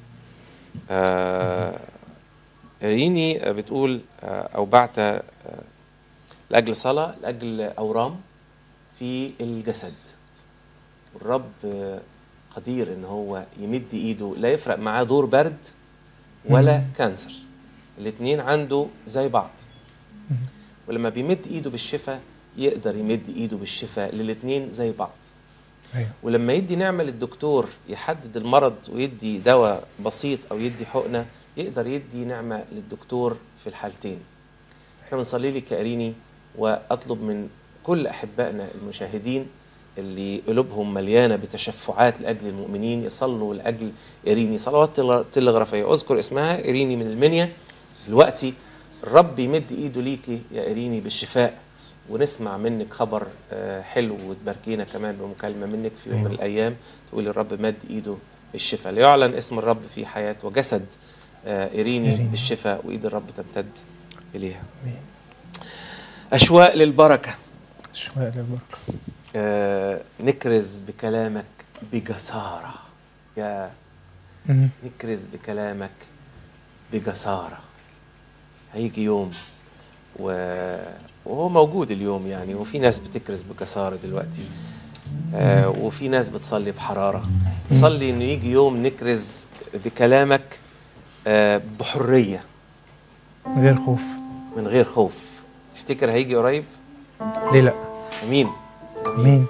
آه، ايريني بتقول آه، او بعت آه، لاجل صلاه لاجل اورام في الجسد الرب آه، قدير ان هو يمد ايده لا يفرق معاه دور برد ولا مم. كانسر الاثنين عنده زي بعض ولما بيمد ايده بالشفاء يقدر يمد ايده بالشفاء للاثنين زي بعض ايوه ولما يدي نعمه للدكتور يحدد المرض ويدي دواء بسيط او يدي حقنه يقدر يدي نعمه للدكتور في الحالتين احنا بنصلي لك يا اريني واطلب من كل احبائنا المشاهدين اللي قلوبهم مليانه بتشفعات لاجل المؤمنين يصلوا لاجل اريني صلوات تل- تلغرافيه اذكر اسمها اريني من المنيا دلوقتي الرب يمد ايده ليكي يا اريني بالشفاء ونسمع منك خبر آه، حلو وتباركينا كمان بمكالمه منك في يوم من الايام تقول الرب مد ايده بالشفاء ليعلن اسم الرب في حياه وجسد آه، ايريني بالشفاء وايد الرب تمتد اليها اشواق للبركه اشواق للبركه آه، نكرز بكلامك بجساره يا مم. نكرز بكلامك بجسارة هيجي يوم و... وهو موجود اليوم يعني وفي ناس بتكرز بجسارة دلوقتي آه وفي ناس بتصلي بحرارة صلي انه يجي يوم نكرز بكلامك آه بحرية من غير خوف من غير خوف تفتكر هيجي قريب ليه لا امين مين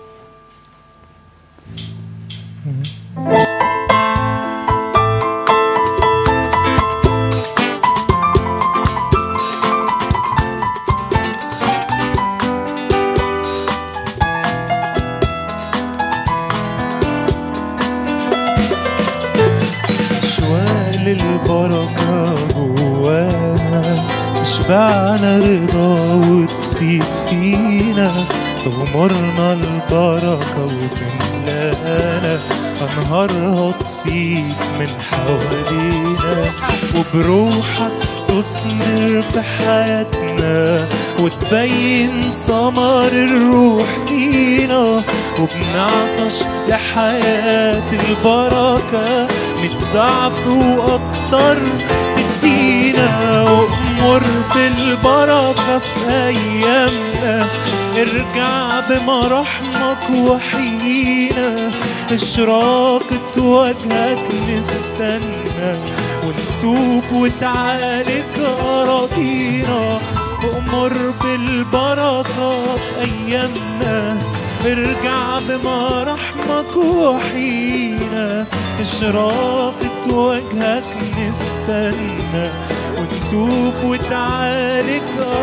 البركة جوانا تشبعنا رضا وتفيد فينا تغمرنا البركة وتملانا أنهارها تفيد من حوالينا وبروحك تثمر في حياتنا وتبين ثمر الروح فينا وبنعطش لحياة البركة من ضعف وأكتر تدينا وأمر بالبركة في أيامنا ارجع بمراحمك وحينا إشراقة وجهك نستنى ونتوب وتعالج أراضينا أمر بالبركة في أيامنا ارجع بمراحمك وحينا إشراقة وجهك نستنى ونتوب وتعالج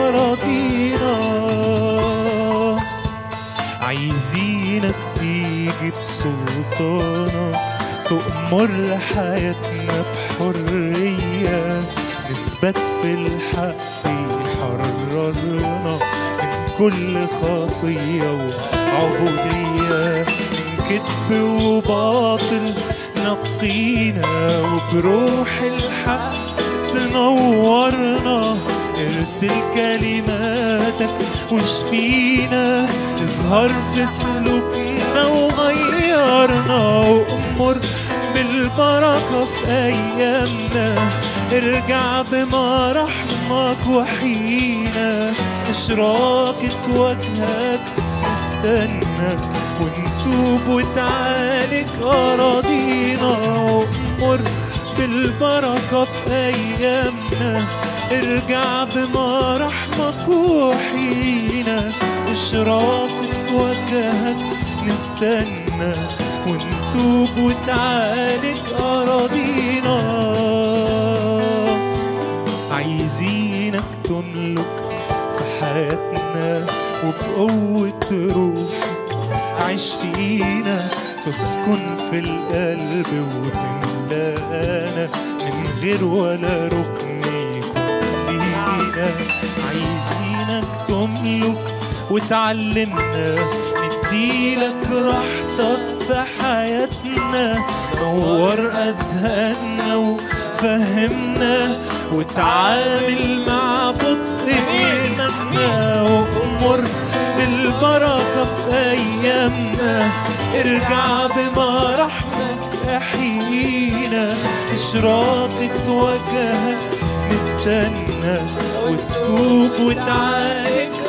أراضينا عايزينك تيجي بسلطانك تؤمر لحياتنا بحرية نثبت في الحق يحررنا من كل خطية وعبودية من كذب وباطل نقينا وبروح الحق تنورنا ارسل كلماتك واشفينا اظهر في سلوكنا وغيرنا وامر بالبركة في أيامنا ارجع بمراحمك وحينا إشراقة وجهك نستنى ونتوب وتعالج أراضينا وامر بالبركة في أيامنا ارجع بمراحمك وحينا إشراقة وجهك نستنى ونتوب وتعالج أراضينا عايزينك تملك في حياتنا وبقوة روحك عيش فينا تسكن في القلب وتملانا من غير ولا ركن يكون لينا عايزينك تملك وتعلمنا نديلك راحتك في حياتنا نور أذهاننا وفهمنا وتعامل مع بطء إيماننا وأمر بالبركة في أيامنا ارجع بمراحمك أحيينا إشراقة وجهك نستنى وتتوب وتعالج